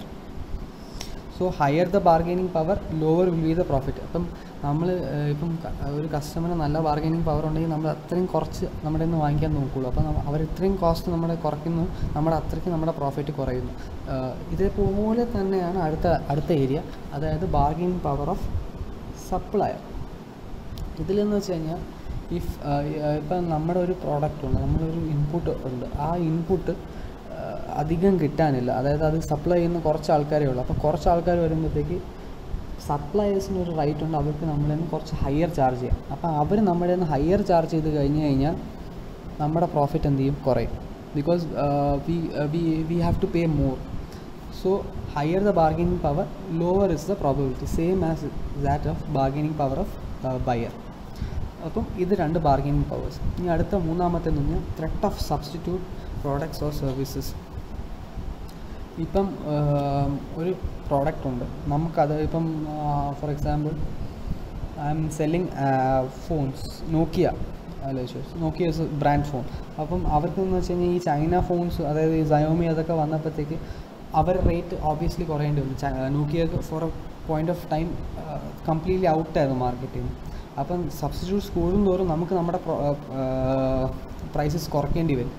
so higher the bargaining power lower will be the profit അപ്പം നമ്മൾ ഇപ്പം ക- ഒരു കസ്റ്റമറിന് നല്ല bargaining power ഉണ്ടെങ്കിൽ നമ്മൾ അത്രയും കുറച്ച് നമ്മുടെ നിന്ന് വാങ്ങിക്കാൻ നോക്കുകയുള്ളൂ അപ്പം നമ്മ- അവർ ഇത്രയും കോസ്റ്റ് നമ്മുടെ കുറയ്ക്കുന്നു നമ്മുടെ അത്രയ്ക്ക് നമ്മുടെ പ്രോഫിറ്റ് കുറയുന്നു ഏഹ് ഇതേപോലെ തന്നെയാണ് അടുത്ത അടുത്ത ഏരിയ അതായത് ബാർഗൈനിങ് പവർ ഓഫ് സപ്ലയർ ഇതിലെന്ന് വെച്ച് കഴിഞ്ഞാൽ ഇഫ് ഇപ്പം നമ്മുടെ ഒരു പ്രോഡക്റ്റ് ഉണ്ട് നമ്മുടെ ഒരു ഇൻപുട്ട് ഉണ്ട് ആ ഇൻപുട്ട് അധികം കിട്ടാനില്ല അതായത് അത് സപ്ലൈ ചെയ്യുന്ന കുറച്ച് ആൾക്കാരേ ഉള്ളൂ അപ്പോൾ കുറച്ച് ആൾക്കാർ വരുമ്പോഴത്തേക്ക് സപ്ലയേഴ്സിന് ഒരു റൈറ്റ് ഉണ്ട് അവർക്ക് നമ്മളിൽ നിന്ന് കുറച്ച് ഹയർ ചാർജ് ചെയ്യാം അപ്പോൾ അവർ നമ്മുടെ നിന്ന് ഹയർ ചാർജ് ചെയ്ത് കഴിഞ്ഞ് കഴിഞ്ഞാൽ നമ്മുടെ പ്രോഫിറ്റ് എന്ത് ചെയ്യും കുറയും because we we we have to pay more so higher the bargaining power lower is the profitability same as that of bargaining power of buyer അപ്പം ഇത് രണ്ട് ബാർഗൈനിങ് പവേഴ്സ് ഇനി അടുത്ത മൂന്നാമത്തെ എന്ന് പറഞ്ഞാൽ threat of substitute products or services ഇപ്പം ആം, ഒരു പ്രോഡക്റ്റ് ഉണ്ട് നമുക്കത് ഇപ്പം for example I am selling phones Nokia Nokia brand phone അപ്പം അവർക്ക് എന്ന് വെച്ച് കഴിഞ്ഞാൽ ഈ ചൈന ഫോൺസ് അതായത് ഈ സയോമി അതൊക്കെ വന്നപ്പോഴത്തേക്ക് അവർ റേറ്റ് ഓബിയസ്ലി കുറയേണ്ടി വന്നു ച- നോക്കിയക്ക് for a point of time completely ഔട്ടായിരുന്നു മാർക്കറ്റിൽ നിന്ന് അപ്പം സബ്സ്റ്റിറ്റ്യൂട്ട്സ് കൂടുന്തോറും നമുക്ക് നമ്മുടെ പ്രൈസസ് കുറയ്ക്കേണ്ടി വരും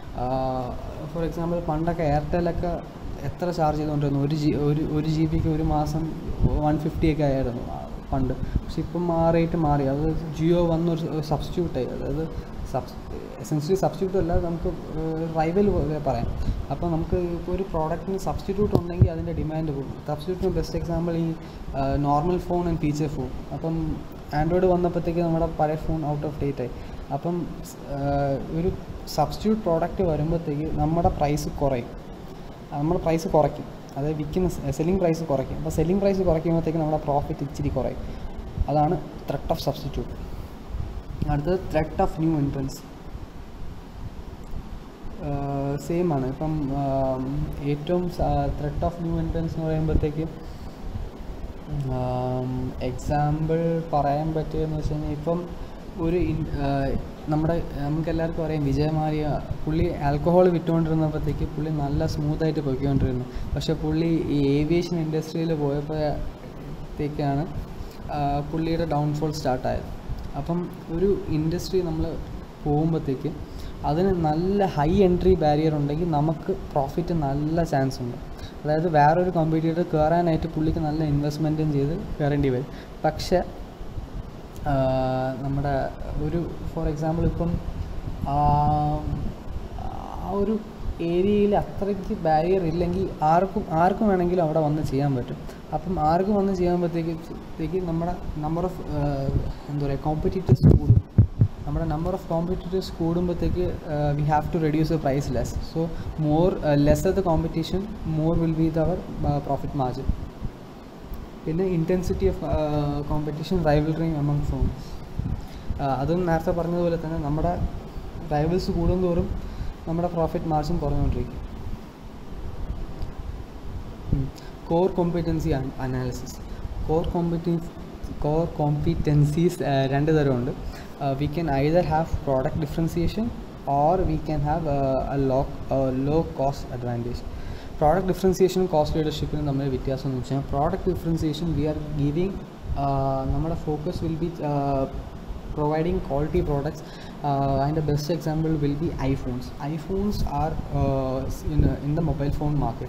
ഫോർ എക്സാമ്പിൾ പണ്ടൊക്കെ എയർടെലൊക്കെ എത്ര ചാർജ് ചെയ്തുകൊണ്ടിരുന്നു ഒരു ജി ഒരു ഒരു ജി ബിക്ക് ഒരു മാസം വൺ ഫിഫ്റ്റി ഒക്കെ ആയിരുന്നു ആ, പണ്ട് പക്ഷെ ഇപ്പം ആ റേറ്റ് മാറി അത് ജിയോ വന്നൊരു സബ്സ്റ്റിറ്റ്യൂട്ടായി അതായത് സബ്സ് എസെൻഷ്യലി സബ്സ്റ്റിറ്റ്യൂട്ട് അല്ല നമുക്ക് റൈവൽ പോലെ പറയാം അപ്പോൾ നമുക്ക് ഇപ്പോൾ ഒരു പ്രോഡക്റ്റിന് സബ്സ്റ്റിറ്റ്യൂട്ട് ഉണ്ടെങ്കിൽ അതിൻ്റെ ഡിമാൻഡ് കൂടും സബ്സ്റ്റിറ്റ്യൂട്ടിന് ബെസ്റ്റ് എക്സാമ്പിൾ ഈ normal phone and feature phone അപ്പം ആൻഡ്രോയിഡ് വന്നപ്പോഴത്തേക്ക് നമ്മുടെ പഴയ ഫോൺ ഔട്ട് ഓഫ് ഡേറ്റ് ആയി അപ്പം സ്- ആഹ് ഒരു സബ്സ്റ്റിറ്റ്യൂട്ട് പ്രോഡക്റ്റ് വരുമ്പോഴത്തേക്ക് നമ്മുടെ പ്രൈസ് കുറയും നമ്മുടെ പ്രൈസ് കുറയ്ക്കും അതായത് വിൽക്കുന്ന സെല്ലിംഗ് പ്രൈസ് കുറയ്ക്കും അപ്പോൾ സെല്ലിംഗ് പ്രൈസ് കുറയ്ക്കുമ്പോഴത്തേക്ക് നമ്മുടെ പ്രോഫിറ്റ് ഇച്ചിരി കുറയും അതാണ് ത്രെട്ട് ഓഫ് സബ്സ്റ്റിറ്റ്യൂട്ട് അടുത്തത് threat of new entrants same ആണ് ഇപ്പം ആം, ഏറ്റവും ത്രെട്ട് ഓഫ് ന്യൂ എൻട്രൻസ് എന്ന് പറയുമ്പോഴത്തേക്ക് എക്സാമ്പിൾ പറയാൻ പറ്റിയെന്ന് വെച്ച് കഴിഞ്ഞാൽ ഇപ്പം ഒരു ഇൻ- ആ, നമ്മുടെ നമുക്ക് എല്ലാവർക്കും അറിയാം വിജയമാരിയ പുള്ളി ആൽക്കഹോൾ വിറ്റുകൊണ്ടിരുന്നപ്പോഴത്തേക്ക് പുള്ളി നല്ല സ്മൂത്തായിട്ട് പൊയ്ക്കൊണ്ടിരുന്നു പക്ഷേ പുള്ളി ഈ ഏവിയേഷൻ ഇൻഡസ്ട്രിയിൽ പോയപ്പോഴത്തേക്കാണ് ആ, പുള്ളിയുടെ ഡൗൺഫോൾ സ്റ്റാർട്ടായത് അപ്പം ഒരു ഇൻഡസ്ട്രി നമ്മൾ പോകുമ്പോഴത്തേക്ക് അതിന് നല്ല ഹൈ എൻട്രി ബാരിയർ ഉണ്ടെങ്കിൽ നമുക്ക് പ്രോഫിറ്റ് നല്ല ചാൻസ് ഉണ്ട് അതായത് വേറൊരു കോമ്പറ്റീറ്റർ കയറാനായിട്ട് പുള്ളിക്ക് നല്ല ഇൻവെസ്റ്റ്മെൻറ്റും ചെയ്ത് കയറേണ്ടി വരും പക്ഷേ ആഹ് നമ്മുടെ ഒരു ഫോർ എക്സാമ്പിൾ ഇപ്പം ആഹ് ആ ഒരു ഏരിയയിൽ അത്രയ്ക്ക് ബാരിയർ ഇല്ലെങ്കിൽ ആർക്കും ആർക്കും വേണമെങ്കിലും അവിടെ വന്ന് ചെയ്യാൻ പറ്റും അപ്പം ആർക്കും വന്ന് ചെയ്യാൻ നമ്മുടെ നമ്പർ ഓഫ് എന്താ പറയുക കോമ്പറ്റീറ്റേഴ്സ് കൂടും നമ്മുടെ നമ്പർ ഓഫ് കോമ്പറ്റീറ്റേഴ്സ് കൂടുമ്പോഴത്തേക്ക് we have to reduce the price less so more less the competition more will be their profit margin പിന്നെ intensity of competition rivalry among phones അതും നേരത്തെ പറഞ്ഞതുപോലെ തന്നെ നമ്മുടെ റൈവൽസ് കൂടുന്തോറും നമ്മുടെ പ്രോഫിറ്റ് മാർജിൻ കുറഞ്ഞുകൊണ്ടിരിക്കും core competency analysis core competence core competencies രണ്ട് തരമുണ്ട് we can either have product differentiation or we can have a low low cost advantage product ഡിഫറൻസിയേഷനും cost ലീഡർഷിപ്പിനും തമ്മിൽ വ്യത്യാസം എന്ന് വെച്ചാൽ product differentiation we are giving നമ്മുടെ focus will be providing quality products uh, and the best example will be iPhones. iPhones are uh, in, in the mobile phone markets.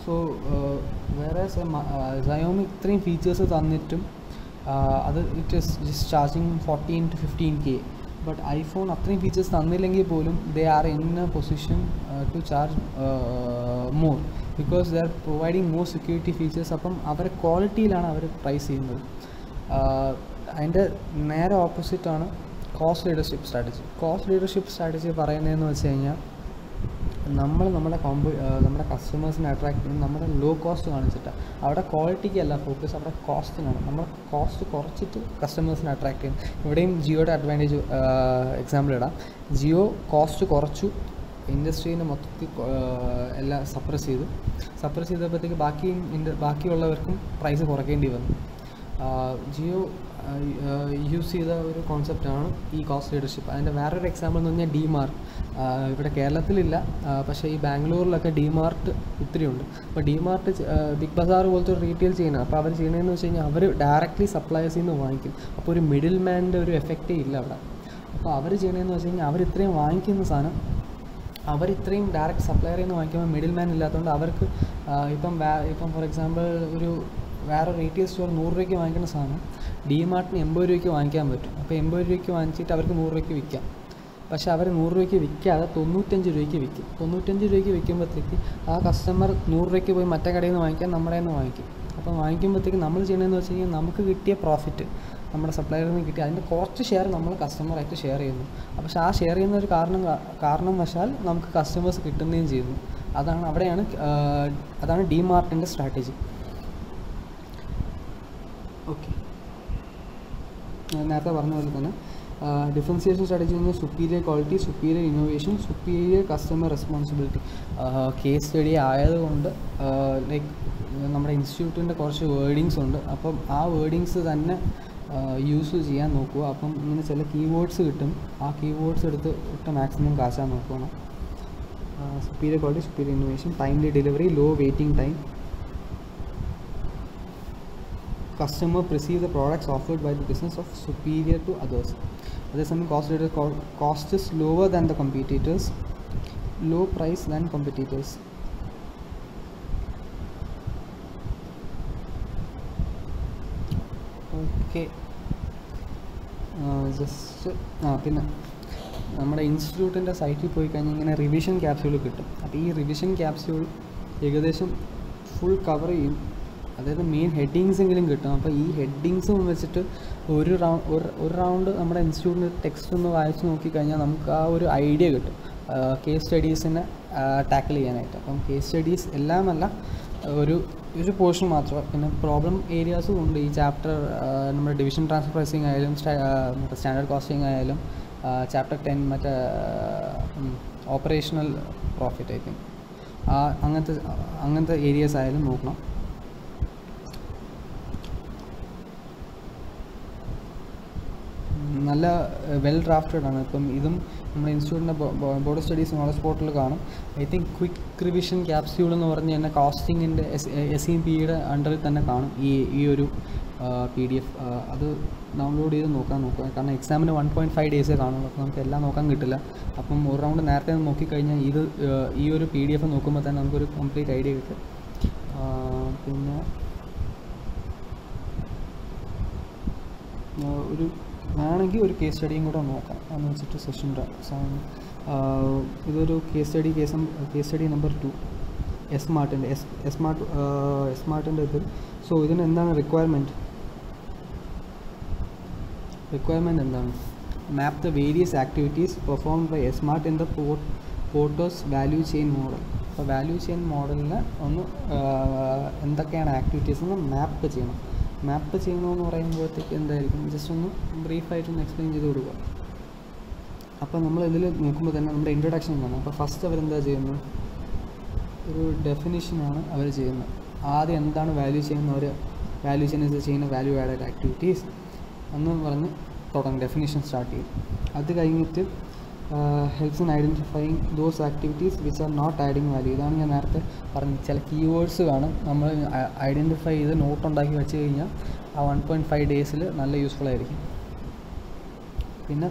So വേറെ Xiaomi ഇത്രയും features തന്നിട്ടും uh, അത് it is just charging fourteen to fifteen K but iPhone അത്രയും features തന്നില്ലെങ്കിൽ പോലും they are in a position to charge more because they are providing more security features അപ്പം അവരെ ക്വാളിറ്റിയിലാണ് അവർ പ്രൈസ് ചെയ്യുന്നത് ആഹ് അതിൻ്റെ നേരെ ഓപ്പോസിറ്റാണ് cost leadership strategy cost leadership strategy പറയുന്നതെന്ന് വെച്ച് കഴിഞ്ഞാൽ നമ്മൾ നമ്മുടെ കോമ്പ നമ്മുടെ കസ്റ്റമേഴ്സിനെ അട്രാക്ട് ചെയ്യുന്നത് നമ്മുടെ ലോ കോസ്റ്റ് കാണിച്ചിട്ടാണ് അവിടെ ക്വാളിറ്റിക്ക് അല്ല ഫോക്കസ് അവിടെ കോസ്റ്റിനാണ് നമ്മൾ കോസ്റ്റ് കുറച്ചിട്ട് കസ്റ്റമേഴ്സിനെ അട്രാക്ട് ചെയ്യും ഇവിടെയും ജിയോയുടെ അഡ്വാൻറ്റേജ് എക്സാമ്പിൾ ഇടാം ജിയോ കോസ്റ്റ് കുറച്ചു ഇൻഡസ്ട്രീനെ മൊത്തത്തിൽ കൊ- ആഹ് എല്ലാം സപ്രസ് ചെയ്തു സപ്രസ് ചെയ്തപ്പോഴത്തേക്ക് ബാക്കി ഇൻഡ ബാക്കിയുള്ളവർക്കും പ്രൈസ് കുറയ്ക്കേണ്ടി വന്നു ആഹ് ജിയോ യൂസ് ചെയ്ത ഒരു കോൺസെപ്റ്റാണ് ഈ കോസ്റ്റ് ലീഡർഷിപ്പ് അതിൻ്റെ വേറൊരു എക്സാമ്പിൾ എന്ന് പറഞ്ഞാൽ ഡി മാർട്ട് ഇവിടെ കേരളത്തിലില്ല ആഹ് പക്ഷേ ഈ ബാംഗ്ലൂരിലൊക്കെ ഡി മാർട്ട് ഒത്തിരി ഉണ്ട് അപ്പോൾ ഡി മാർട്ട് ബിഗ് ബസാർ പോലത്തെ ഒരു റീറ്റെയിൽ ചെയ്യുന്നത് അപ്പോൾ അവർ ചെയ്യുന്നതെന്ന് വെച്ച് കഴിഞ്ഞാൽ അവർ ഡയറക്റ്റ്ലി സപ്ലയേഴ്സിൽ നിന്ന് വാങ്ങിക്കും അപ്പോൾ ഒരു മിഡിൽ മാൻ്റെ ഒരു എഫക്റ്റേ ഇല്ല അവിടെ അപ്പോൾ അവർ ചെയ്യണതെന്ന് വെച്ച് കഴിഞ്ഞാൽ അവർ ഇത്രയും വാങ്ങിക്കുന്ന സാധനം അവർ ഇത്രയും ഡയറക്റ്റ് സപ്ലയറിൽ നിന്ന് വാങ്ങിക്കുമ്പോൾ മിഡിൽ മാൻ ഇല്ലാത്തതുകൊണ്ട് അവർക്ക് ആ, ഇപ്പം വേ- ഇപ്പം ഫോർ എക്സാമ്പിൾ ഒരു വേറെ റീറ്റെയിൽ സ്റ്റോർ നൂറ് രൂപയ്ക്ക് വാങ്ങിക്കുന്ന സാധനം ഡി മാർട്ടിന് എൺപത് രൂപയ്ക്ക് വാങ്ങിക്കാൻ പറ്റും അപ്പോൾ എൺപത് രൂപയ്ക്ക് വാങ്ങിച്ചിട്ട് അവർക്ക് നൂറ് രൂപയ്ക്ക് വിൽക്കാം പക്ഷേ അവർ നൂറ് രൂപയ്ക്ക് വിൽക്കാതെ തൊണ്ണൂറ്റഞ്ച് രൂപയ്ക്ക് വിൽക്കും തൊണ്ണൂറ്റഞ്ച് രൂപയ്ക്ക് വിൽക്കുമ്പോഴത്തേക്ക് ആ കസ്റ്റമർ നൂറ് രൂപയ്ക്ക് പോയി മറ്റേ കടയിൽ നിന്ന് വാങ്ങിക്കാൻ നമ്മുടെ നിന്ന് വാങ്ങിക്കും അപ്പോൾ വാങ്ങിക്കുമ്പോഴത്തേക്ക് നമ്മൾ ചെയ്യണമെന്ന് വെച്ച് കഴിഞ്ഞാൽ നമുക്ക് കിട്ടിയ പ്രോഫിറ്റ് നമ്മുടെ സപ്ലയറിൽ നിന്ന് കിട്ടി അതിൻ്റെ കുറച്ച് ഷെയർ നമ്മൾ കസ്റ്റമറായിട്ട് ഷെയർ ചെയ്യുന്നു അപ്പോൾ പക്ഷേ ആ ഷെയർ ചെയ്യുന്ന ഒരു കാരണം കാ- കാരണം വശാൽ നമുക്ക് കസ്റ്റമേഴ്സ് കിട്ടുകയും ചെയ്യുന്നു അതാണ് അവിടെയാണ് ആ, അതാണ് ഡി മാർട്ടിൻ്റെ സ്ട്രാറ്റജി ഓക്കെ നേരത്തെ പറഞ്ഞ പോലെ തന്നെ ഡിഫറൻസിയേഷൻ സ്ട്രാറ്റജി എന്ന് superior quality superior innovation superior customer responsibility case study ആയതുകൊണ്ട് ലൈക്ക് നമ്മുടെ ഇൻസ്റ്റിറ്റ്യൂട്ടിൻ്റെ കുറച്ച് വേർഡിങ്സ് ഉണ്ട് അപ്പം ആ വേർഡിങ്സ് തന്നെ യൂസ് ചെയ്യാൻ നോക്കുക അപ്പം ഇങ്ങനെ ചില കീവേഡ്സ് കിട്ടും ആ കീവേഡ്സ് എടുത്ത് ഇട്ട് മാക്സിമം കാശാൻ നോക്കണം superior quality superior innovation timely delivery low waiting time customer perceive the products offered by the business of superior to others. അതേസമയം cost leader cost is lower than the competitors low price than competitors okay just ആ പിന്നെ നമ്മുടെ ഇൻസ്റ്റിറ്റ്യൂട്ടിൻ്റെ സൈറ്റിൽ പോയി കഴിഞ്ഞാൽ ഇങ്ങനെ revision capsule കിട്ടും അപ്പോൾ ഈ റിവിഷൻ ക്യാപ്സ്യൂൾ ഏകദേശം ഫുൾ കവർ ചെയ്യും അതായത് മെയിൻ ഹെഡിങ്സ് എങ്കിലും കിട്ടും അപ്പോൾ ഈ ഹെഡിങ്സും വെച്ചിട്ട് ഒരു റൗണ്ട് ഒരു ഒരു റൗണ്ട് നമ്മുടെ ഇൻസ്റ്റിറ്റ്യൂട്ടിൻ്റെ ടെക്സ്റ്റ് ഒന്ന് വായിച്ച് നോക്കിക്കഴിഞ്ഞാൽ നമുക്ക് ആ ഒരു ഐഡിയ കിട്ടും കേസ് സ്റ്റഡീസിനെ ടാക്കിൾ ചെയ്യാനായിട്ട് അപ്പം കേസ് സ്റ്റഡീസ് എല്ലാമല്ല ഒരു ഒരു പോർഷൻ മാത്രം പിന്നെ പ്രോബ്ലം ഏരിയാസും ഉണ്ട് ഈ ചാപ്റ്റർ നമ്മുടെ ഡിവിഷൻ ട്രാൻസ്ഫർ പ്രൈസിങ് ആയാലും സ്റ്റാ- ആ, മറ്റേ സ്റ്റാൻഡേർഡ് കോസ്റ്റിംഗ് ആയാലും ചാപ്റ്റർ ടെൻ മറ്റേ ഓപ്പറേഷണൽ പ്രോഫിറ്റ് ഐ തിങ്ക് ആ അങ്ങനത്തെ അങ്ങനത്തെ ഏരിയാസ് ആയാലും നോക്കണം ഉം, നല്ല വെൽ ഡ്രാഫ്റ്റഡ് ആണ് ഇപ്പം ഇതും നമ്മുടെ ഇൻസ്റ്റിറ്റ്യൂട്ടിൻ്റെ ബോർഡ് സ്റ്റഡീസ് നോളജ് പോർട്ടൽ കാണും I think quick revision capsule എന്ന് പറഞ്ഞ് തന്നെ കോസ്റ്റിങ്ങിൻ്റെ എസ് എസ് ഇ പിയുടെ അണ്ടറിൽ തന്നെ കാണും ഈ ഈ ഒരു പി ഡി എഫ് അത് ഡൗൺലോഡ് ചെയ്ത് നോക്കാൻ നോക്കുക കാരണം എക്സാമിന് വൺ പോയിൻറ്റ് ഫൈവ് ഡേയ്സേ കാണുള്ളൂ അപ്പോൾ നമുക്ക് എല്ലാം നോക്കാൻ കിട്ടില്ല അപ്പം ഒരു റൗണ്ട് നേരത്തെ നോക്കിക്കഴിഞ്ഞാൽ ഇത് ആ, ഈ ഒരു പി ഡി എഫ് നോക്കുമ്പോൾ തന്നെ നമുക്കൊരു കംപ്ലീറ്റ് ഐഡിയ കിട്ടും ആ, പിന്നെ ആ, ഒരു വേണമെങ്കിൽ ഒരു കേസ് സ്റ്റഡിയും കൂടെ നോക്കാം എന്ന് വെച്ചിട്ട് സെഷൻ ഇതൊരു case study case case study number two S മാർട്ടിൻ്റെ എസ് എസ് മാർട്ട് എസ് മാർട്ടിൻ്റെ ഇത് സോ ഇതിന് എന്താണ് റിക്വയർമെൻറ്റ് റിക്വയർമെൻറ്റ് എന്താണ് map the various activities perform by S Mart in the port Porter's value chain model അപ്പോൾ value chain മോഡലിന് ഒന്ന് ആ, എന്തൊക്കെയാണ് ആക്ടിവിറ്റീസ് എന്ന് മാപ്പ് ചെയ്യണം മാപ്പ് ചെയ്യണമെന്ന് പറയുമ്പോഴത്തേക്ക് എന്തായിരിക്കും ജസ്റ്റ് ഒന്ന് ബ്രീഫായിട്ടൊന്ന് എക്സ്പ്ലെയിൻ ചെയ്ത് കൊടുക്കുക അപ്പോൾ നമ്മൾ ഇതിൽ നോക്കുമ്പോൾ തന്നെ നമ്മുടെ ഇൻട്രൊഡക്ഷൻ കാണാം അപ്പോൾ ഫസ്റ്റ് അവരെന്താ ചെയ്യുന്നത് ഒരു ഡെഫിനിഷനാണ് അവർ ചെയ്യുന്നത് ആദ്യം എന്താണ് വാല്യൂ ചെയ്യുന്ന അവർ വാല്യൂ ചെയ്യുന്ന ചെയ്യുന്ന വാല്യൂ ആഡഡ് ആക്ടിവിറ്റീസ് എന്ന് പറഞ്ഞ് തുടങ്ങും ഡെഫിനിഷൻ സ്റ്റാർട്ട് ചെയ്യും അത് കഴിഞ്ഞിട്ട് helps in identifying those activities which are not adding value ഇതാണ് ഞാൻ നേരത്തെ പറഞ്ഞത് ചില കീവേഡ്സ് കാണും നമ്മൾ ഐഡൻറ്റിഫൈ ചെയ്ത് നോട്ട് ഉണ്ടാക്കി വെച്ച് കഴിഞ്ഞാൽ ആ വൺ പോയിൻറ്റ് ഫൈവ് ഡേയ്സിൽ നല്ല യൂസ്ഫുൾ ആയിരിക്കും പിന്നെ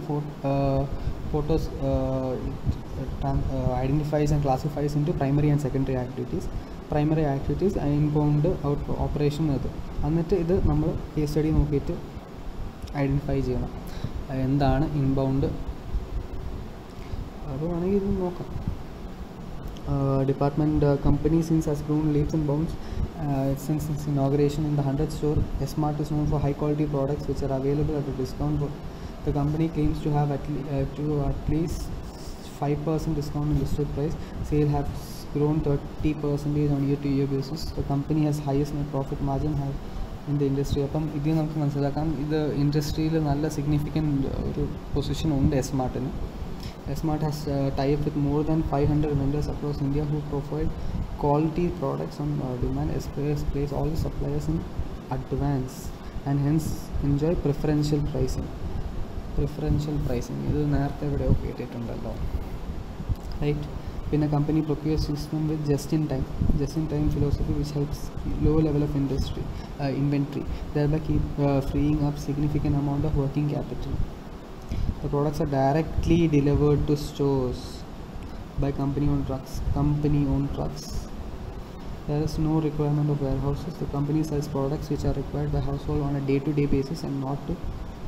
photos identifies and classifies into primary and secondary activities primary activities inbound out operation ഇത് എന്നിട്ട് ഇത് നമ്മൾ കേസ് സ്റ്റഡി നോക്കിയിട്ട് ഐഡൻറ്റിഫൈ ചെയ്യണം എന്താണ് ഇൻബൗണ്ട് അപ്പോൾ വേണമെങ്കിൽ ഇത് നോക്കാം department uh, company since has grown leaps and bounds uh, since its inauguration in the 100th store smart is known for high quality products which are available at a discount for the company claims to have at, le- uh, to at least 5% discount on listed price sale has grown 30 percentage on year to year basis the company has highest net profit margin have in the industry അപ്പം ഇത് നമുക്ക് മനസ്സിലാക്കാം ഇത് ഇൻഡസ്ട്രിയിൽ നല്ല significant ഒരു position ഉണ്ട് S മാർട്ടിന് Smart has uh, tie up with more than 500 vendors across India who provide quality products on uh, demand. SPS pays all the suppliers in advance and hence enjoy preferential pricing. Preferential pricing ഇത് നേരത്തെ എവിടെയോ കേട്ടിട്ടുണ്ടല്ലോ right പിന്നെ company procure system with just in time just in time philosophy which helps low level of industry inventory there keep freeing up significant amount of working capital the products are directly delivered to stores by company owned trucks company owned trucks there is no requirement of warehouses the company sells products which are required by household on a day to day basis and not to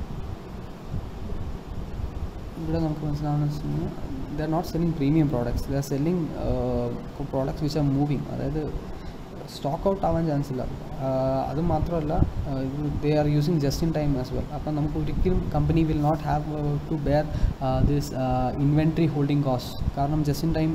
ഇവിടെ നമുക്ക് മനസ്സിലാവുന്ന വെച്ച് കഴിഞ്ഞാൽ they are not selling premium products they are selling products which are moving അതായത് stock out ആവാൻ chance ഇല്ല അത് മാത്രമല്ല they are using just in time as well അപ്പം നമുക്ക് ഒരിക്കലും company will not have to bear this inventory holding cost കാരണം just in time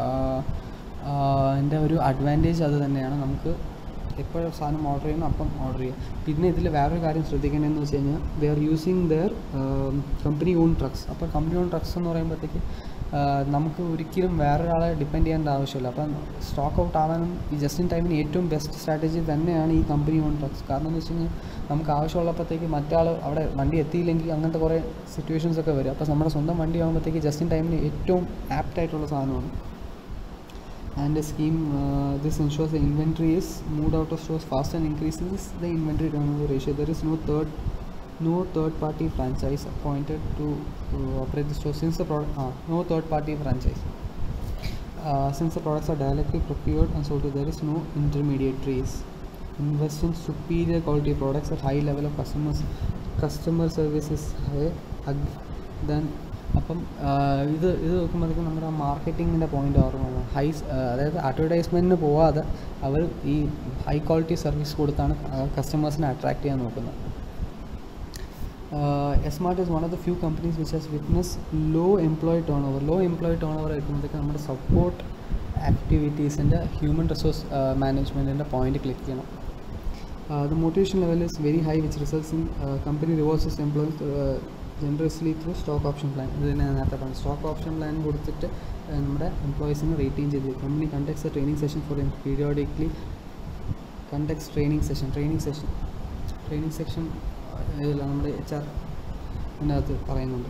എൻ്റെ ഒരു അഡ്വാൻറ്റേജ് അത് തന്നെയാണ് നമുക്ക് എപ്പോഴും സാധനം ഓർഡർ ചെയ്യണം അപ്പം ഓർഡർ ചെയ്യാം പിന്നെ ഇതിൽ വേറൊരു കാര്യം ശ്രദ്ധിക്കേണ്ടതെന്ന് വെച്ച് കഴിഞ്ഞാൽ they are using their company own trucks അപ്പോൾ കമ്പനി ഓൺ ട്രക്സ് എന്ന് പറയുമ്പോഴത്തേക്ക് നമുക്ക് ഒരിക്കലും വേറൊരാളെ ഡിപ്പെൻഡ് ചെയ്യേണ്ട ആവശ്യമില്ല അപ്പം സ്റ്റോക്ക് ഔട്ട് ആവാനും ഈ ജസ്റ്റ് ഇൻ ടൈമിന് ഏറ്റവും ബെസ്റ്റ് സ്ട്രാറ്റജി തന്നെയാണ് ഈ കമ്പനി ഓൺ ട്രക്സ് കാരണം എന്ന് വെച്ച് കഴിഞ്ഞാൽ നമുക്ക് ആവശ്യമുള്ളപ്പോഴത്തേക്ക് മറ്റാൾ അവിടെ വണ്ടി എത്തിയില്ലെങ്കിൽ അങ്ങനത്തെ കുറേ സിറ്റുവേഷൻസ് ഒക്കെ വരും അപ്പോൾ നമ്മുടെ സ്വന്തം വണ്ടി ആകുമ്പോഴത്തേക്ക് ജസ്റ്റ് ഇൻ ടൈമിന് ഏറ്റവും ആപ്റ്റ് ആയിട്ടുള്ള സാധനമാണ് and a scheme uh, this ensures the inventory is moved out of stores fast and increases the inventory turnover ratio there is no third no third party franchise appointed to uh, operate the store since the product uh, no third party franchise uh, since the products are directly procured and sold to there is no intermediaries invest in superior quality products at high level of customers customer service is high ag- then അപ്പം ഇത് ഇത് നോക്കുമ്പോഴത്തേക്കും നമ്മുടെ മാർക്കറ്റിങ്ങിൻ്റെ point ഓർമ്മ high അതായത് അഡ്വർടൈസ്മെൻറ്റിന് പോവാതെ അവർ ഈ high quality service കൊടുത്താണ് കസ്റ്റമേഴ്സിനെ അട്രാക്ട് ചെയ്യാൻ നോക്കുന്നത് smart is one of the few companies which has witness low employee turnover low employee turnover ആയിരിക്കുമ്പോഴത്തേക്ക് നമ്മുടെ സപ്പോർട്ട് ആക്ടിവിറ്റീസിൻ്റെ ഹ്യൂമൻ റിസോഴ്സ് മാനേജ്മെൻറ്റിൻ്റെ പോയിന്റ് ക്ലിക്ക് ചെയ്യണം the motivation level is very high which results in company rewards is employees generously through stock option plan ഇത് തന്നെ നേരത്തെ പറഞ്ഞു stock option plan കൊടുത്തിട്ട് നമ്മുടെ എംപ്ലോയീസിന് റേറ്റിംഗ് ചെയ്ത് company conducts training session for periodically conducts training session training session training section ഇതില്ല നമ്മുടെ എച്ച് ആർ അതിനകത്ത് പറയുന്നുണ്ട്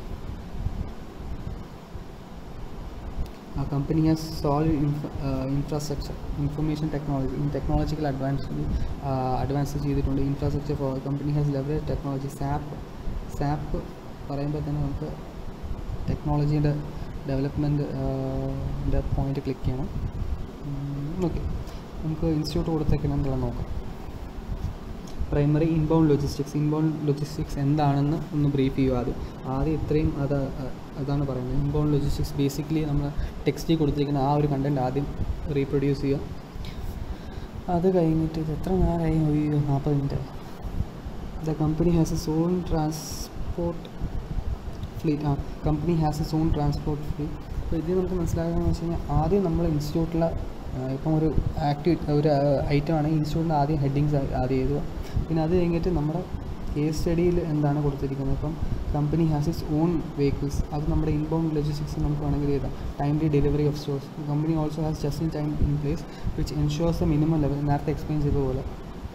A company has solid inf- uh, infrastructure, information technology, in technological advance, uh, advances ചെയ്തിട്ടുണ്ട് infrastructure for company has leverage technology SAP SAP പറയുമ്പോൾ തന്നെ നമുക്ക് ടെക്നോളജീൻ്റെ development point click ചെയ്യണം ഓക്കെ നമുക്ക് ഇൻസ്റ്റിറ്റ്യൂട്ട് കൊടുത്തേക്കുന്നുള്ളത് നോക്കാം primary inbound logistics inbound logistics എന്താണെന്ന് ഒന്ന് ബ്രീഫ് ചെയ്യുക ആദ്യം ആദ്യം ഇത്രയും അത് അതാണ് പറയുന്നത് ഇൻബൗണ്ട് ലോജിസ്റ്റിക്സ് ബേസിക്കലി നമ്മൾ ടെക്സ്റ്റിൽ കൊടുത്തിരിക്കുന്ന ആ ഒരു കണ്ടൻറ്റ് ആദ്യം റീപ്രൊഡ്യൂസ് ചെയ്യുക അത് കഴിഞ്ഞിട്ട് ഇത് എത്ര നേരമായി അയ്യോ നാൽപ്പത് minute the company has a own transport fleet ആ company has a own transport fleet അപ്പോൾ ഇത് നമുക്ക് മനസ്സിലാക്കുകയെന്ന് വെച്ച് കഴിഞ്ഞാൽ ആദ്യം നമ്മൾ ഇൻസ്റ്റിറ്റ്യൂട്ടിലെ ഇപ്പം ഒരു ആക്ടിവി ഒരു ഐറ്റം ആണെങ്കിൽ ഇൻസ്റ്റിറ്റ്യൂട്ടിൻ്റെ ആദ്യം ഹെഡിങ്സ് ആദ്യം എഴുതുക പിന്നെ അത് കഴിഞ്ഞിട്ട് നമ്മുടെ കേസ് സ്റ്റഡിയിൽ എന്താണ് കൊടുത്തിരിക്കുന്നത് ഇപ്പം company has its own vehicles അത് നമ്മുടെ ഇൻബൗണ്ട് ലോജിസ്റ്റിക്സ് നമുക്ക് വേണമെങ്കിൽ എഴുതാം timely delivery of stores company also has just in time in place which ensures the minimum level നേരത്തെ എക്സ്പ്ലെയിൻ ചെയ്ത പോലെ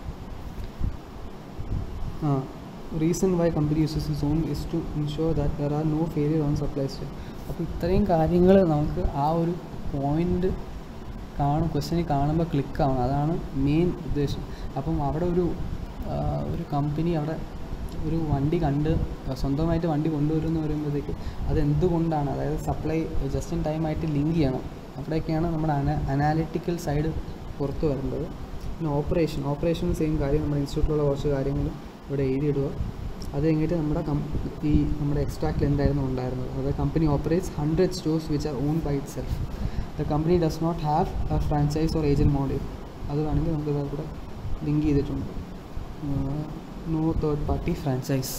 ആ reason why company uses is own is to ensure that there are no failure on supply station അപ്പോൾ ഇത്രയും കാര്യങ്ങൾ നമുക്ക് ആ ഒരു പോയിന്റ് കാണും ക്വസ്റ്റ്യനിൽ കാണുമ്പോൾ ക്ലിക്ക് ആവണം അതാണ് മെയിൻ ഉദ്ദേശം അപ്പം അവിടെ ഒരു ഒരു കമ്പനി അവിടെ ഒരു വണ്ടി കണ്ട് സ്വന്തമായിട്ട് വണ്ടി കൊണ്ടുവരുമെന്ന് പറയുമ്പോഴത്തേക്ക് അത് എന്തുകൊണ്ടാണ് അതായത് സപ്ലൈ ജസ്റ്റ് ഇൻ ടൈമായിട്ട് ലിങ്ക് ചെയ്യണം അവിടെയൊക്കെയാണ് നമ്മുടെ അന അനാലിറ്റിക്കൽ സൈഡ് പുറത്ത് വരേണ്ടത് പിന്നെ ഓപ്പറേഷൻ ഓപ്പറേഷൻ സെയിം കാര്യം നമ്മുടെ ഇൻസ്റ്റിറ്റ്യൂട്ടിലുള്ള കുറച്ച് കാര്യങ്ങൾ ഇവിടെ എഴുതിയിടുക അത് കഴിഞ്ഞിട്ട് നമ്മുടെ കം ഈ നമ്മുടെ എക്സ്ട്രാക്റ്റിൽ എന്തായിരുന്നു ഉണ്ടായിരുന്നത് അതായത് company operates hundred stores which are own by itself the company does not have a franchise or agent model അത് വേണമെങ്കിൽ നമുക്ക് ഇതാ കൂടെ ലിങ്ക് ചെയ്തിട്ടുണ്ട് no third party franchise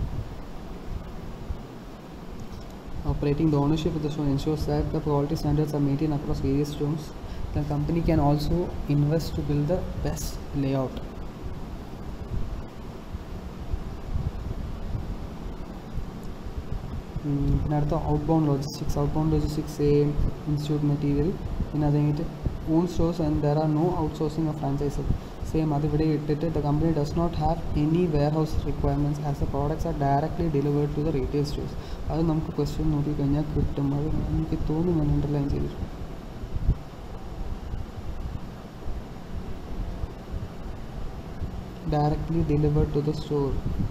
operating the ownership of the stone ensures that the quality standards are maintained across various stones. The company can also invest to build the best layout. ഉം, പിന്നെ അടുത്ത outbound logistics outbound logistics same institute material പിന്നെ അത് കഴിഞ്ഞിട്ട് own stores and there are no outsourcing of franchise same അത് ഇവിടെ ഇട്ടിട്ട് the company does not have any warehouse requirements as a products are directly delivered to the retail stores അത് നമുക്ക് question നോക്കിക്കഴിഞ്ഞാൽ കിട്ടും അത് എനിക്ക് തോന്നുന്നു ഞാൻ അണ്ടർലൈൻ ചെയ്തിട്ടുണ്ട് directly delivered to the store.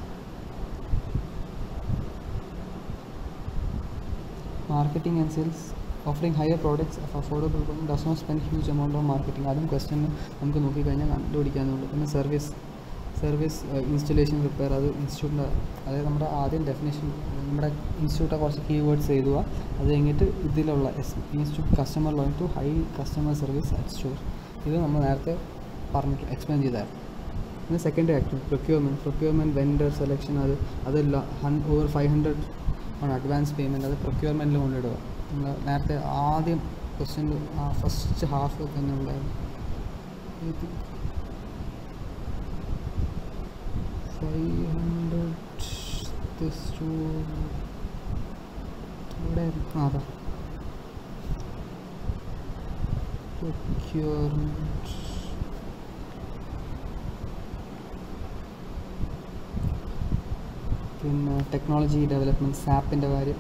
Marketing and sales offering higher products of affordable price does not spend huge amount of marketing. അതും ക്വസ്റ്റ്യൻ നമുക്ക് നോക്കിക്കഴിഞ്ഞാൽ കണ്ടുപിടിക്കാനുണ്ട് പിന്നെ സർവീസ് സർവീസ് ഇൻസ്റ്റലേഷൻ റിപ്പയർ അത് ഇൻസ്റ്റിറ്റ്യൂട്ടിൻ്റെ അതായത് നമ്മുടെ ആദ്യം ഡെഫിനേഷൻ നമ്മുടെ ഇൻസ്റ്റിറ്റ്യൂട്ടിലെ കുറച്ച് കീവേഡ്സ് എഴുതുക അത് കഴിഞ്ഞിട്ട് ഇതിലുള്ള institute customer loan to high customer service at store ഇത് നമ്മൾ നേരത്തെ പറഞ്ഞിട്ട് എക്സ്പ്ലെയിൻ ചെയ്തായിരുന്നു പിന്നെ secondary activity procurement procurement vendor selection അത് അതല്ല ഹൺ ഓവർ ഫൈവ് ഹൺഡ്രഡ് ആണ് അഡ്വാൻസ് പേയ്മെൻറ്റ് അത് പ്രൊക്യൂർമെൻറ്റിൽ കൊണ്ടിടുക നമ്മൾ നേരത്തെ ആദ്യം ക്വസ്റ്റ്യൻ ആ ഫസ്റ്റ് ഹാഫ് തന്നെ ഉണ്ടായിരുന്നു ഫൈവ് ഹൺഡ്രഡ് ഇവിടെ ആ അതാ പ്രൊക്യൂർമെൻറ്റ് പിന്നെ ടെക്നോളജി ഡെവലപ്മെൻറ്റ് സാപ്പിൻ്റെ കാര്യം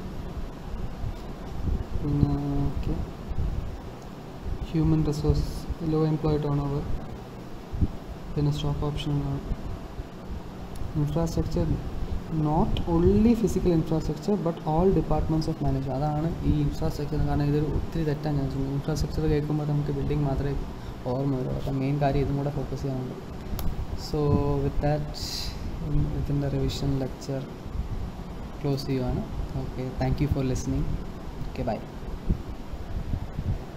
പിന്നെ okay human resource low employee turnover പിന്നെ സ്റ്റോക്ക് ഓപ്ഷനുകളാണ് infrastructure not only physical infrastructure but all departments of manage അതാണ് ഈ ഇൻഫ്രാസ്ട്രക്ചർ കാരണം ഇതൊരു ഒത്തിരി തെറ്റാണ് ഞാൻ ചെയ്യുന്നത് ഇൻഫ്രാസ്ട്രക്ചർ കേൾക്കുമ്പോൾ നമുക്ക് ബിൽഡിംഗ് മാത്രമേ ഓർമ്മ വരും അപ്പം മെയിൻ കാര്യം ഇതും കൂടെ ഫോക്കസ് ചെയ്യാനുണ്ട് സോ വിത്ത് ദാറ്റ് ഇതിൻ്റെ റിവിഷൻ ലെക്ചർ ക്ലോസ് ചെയ്യുവാണ് okay thank you for listening okay by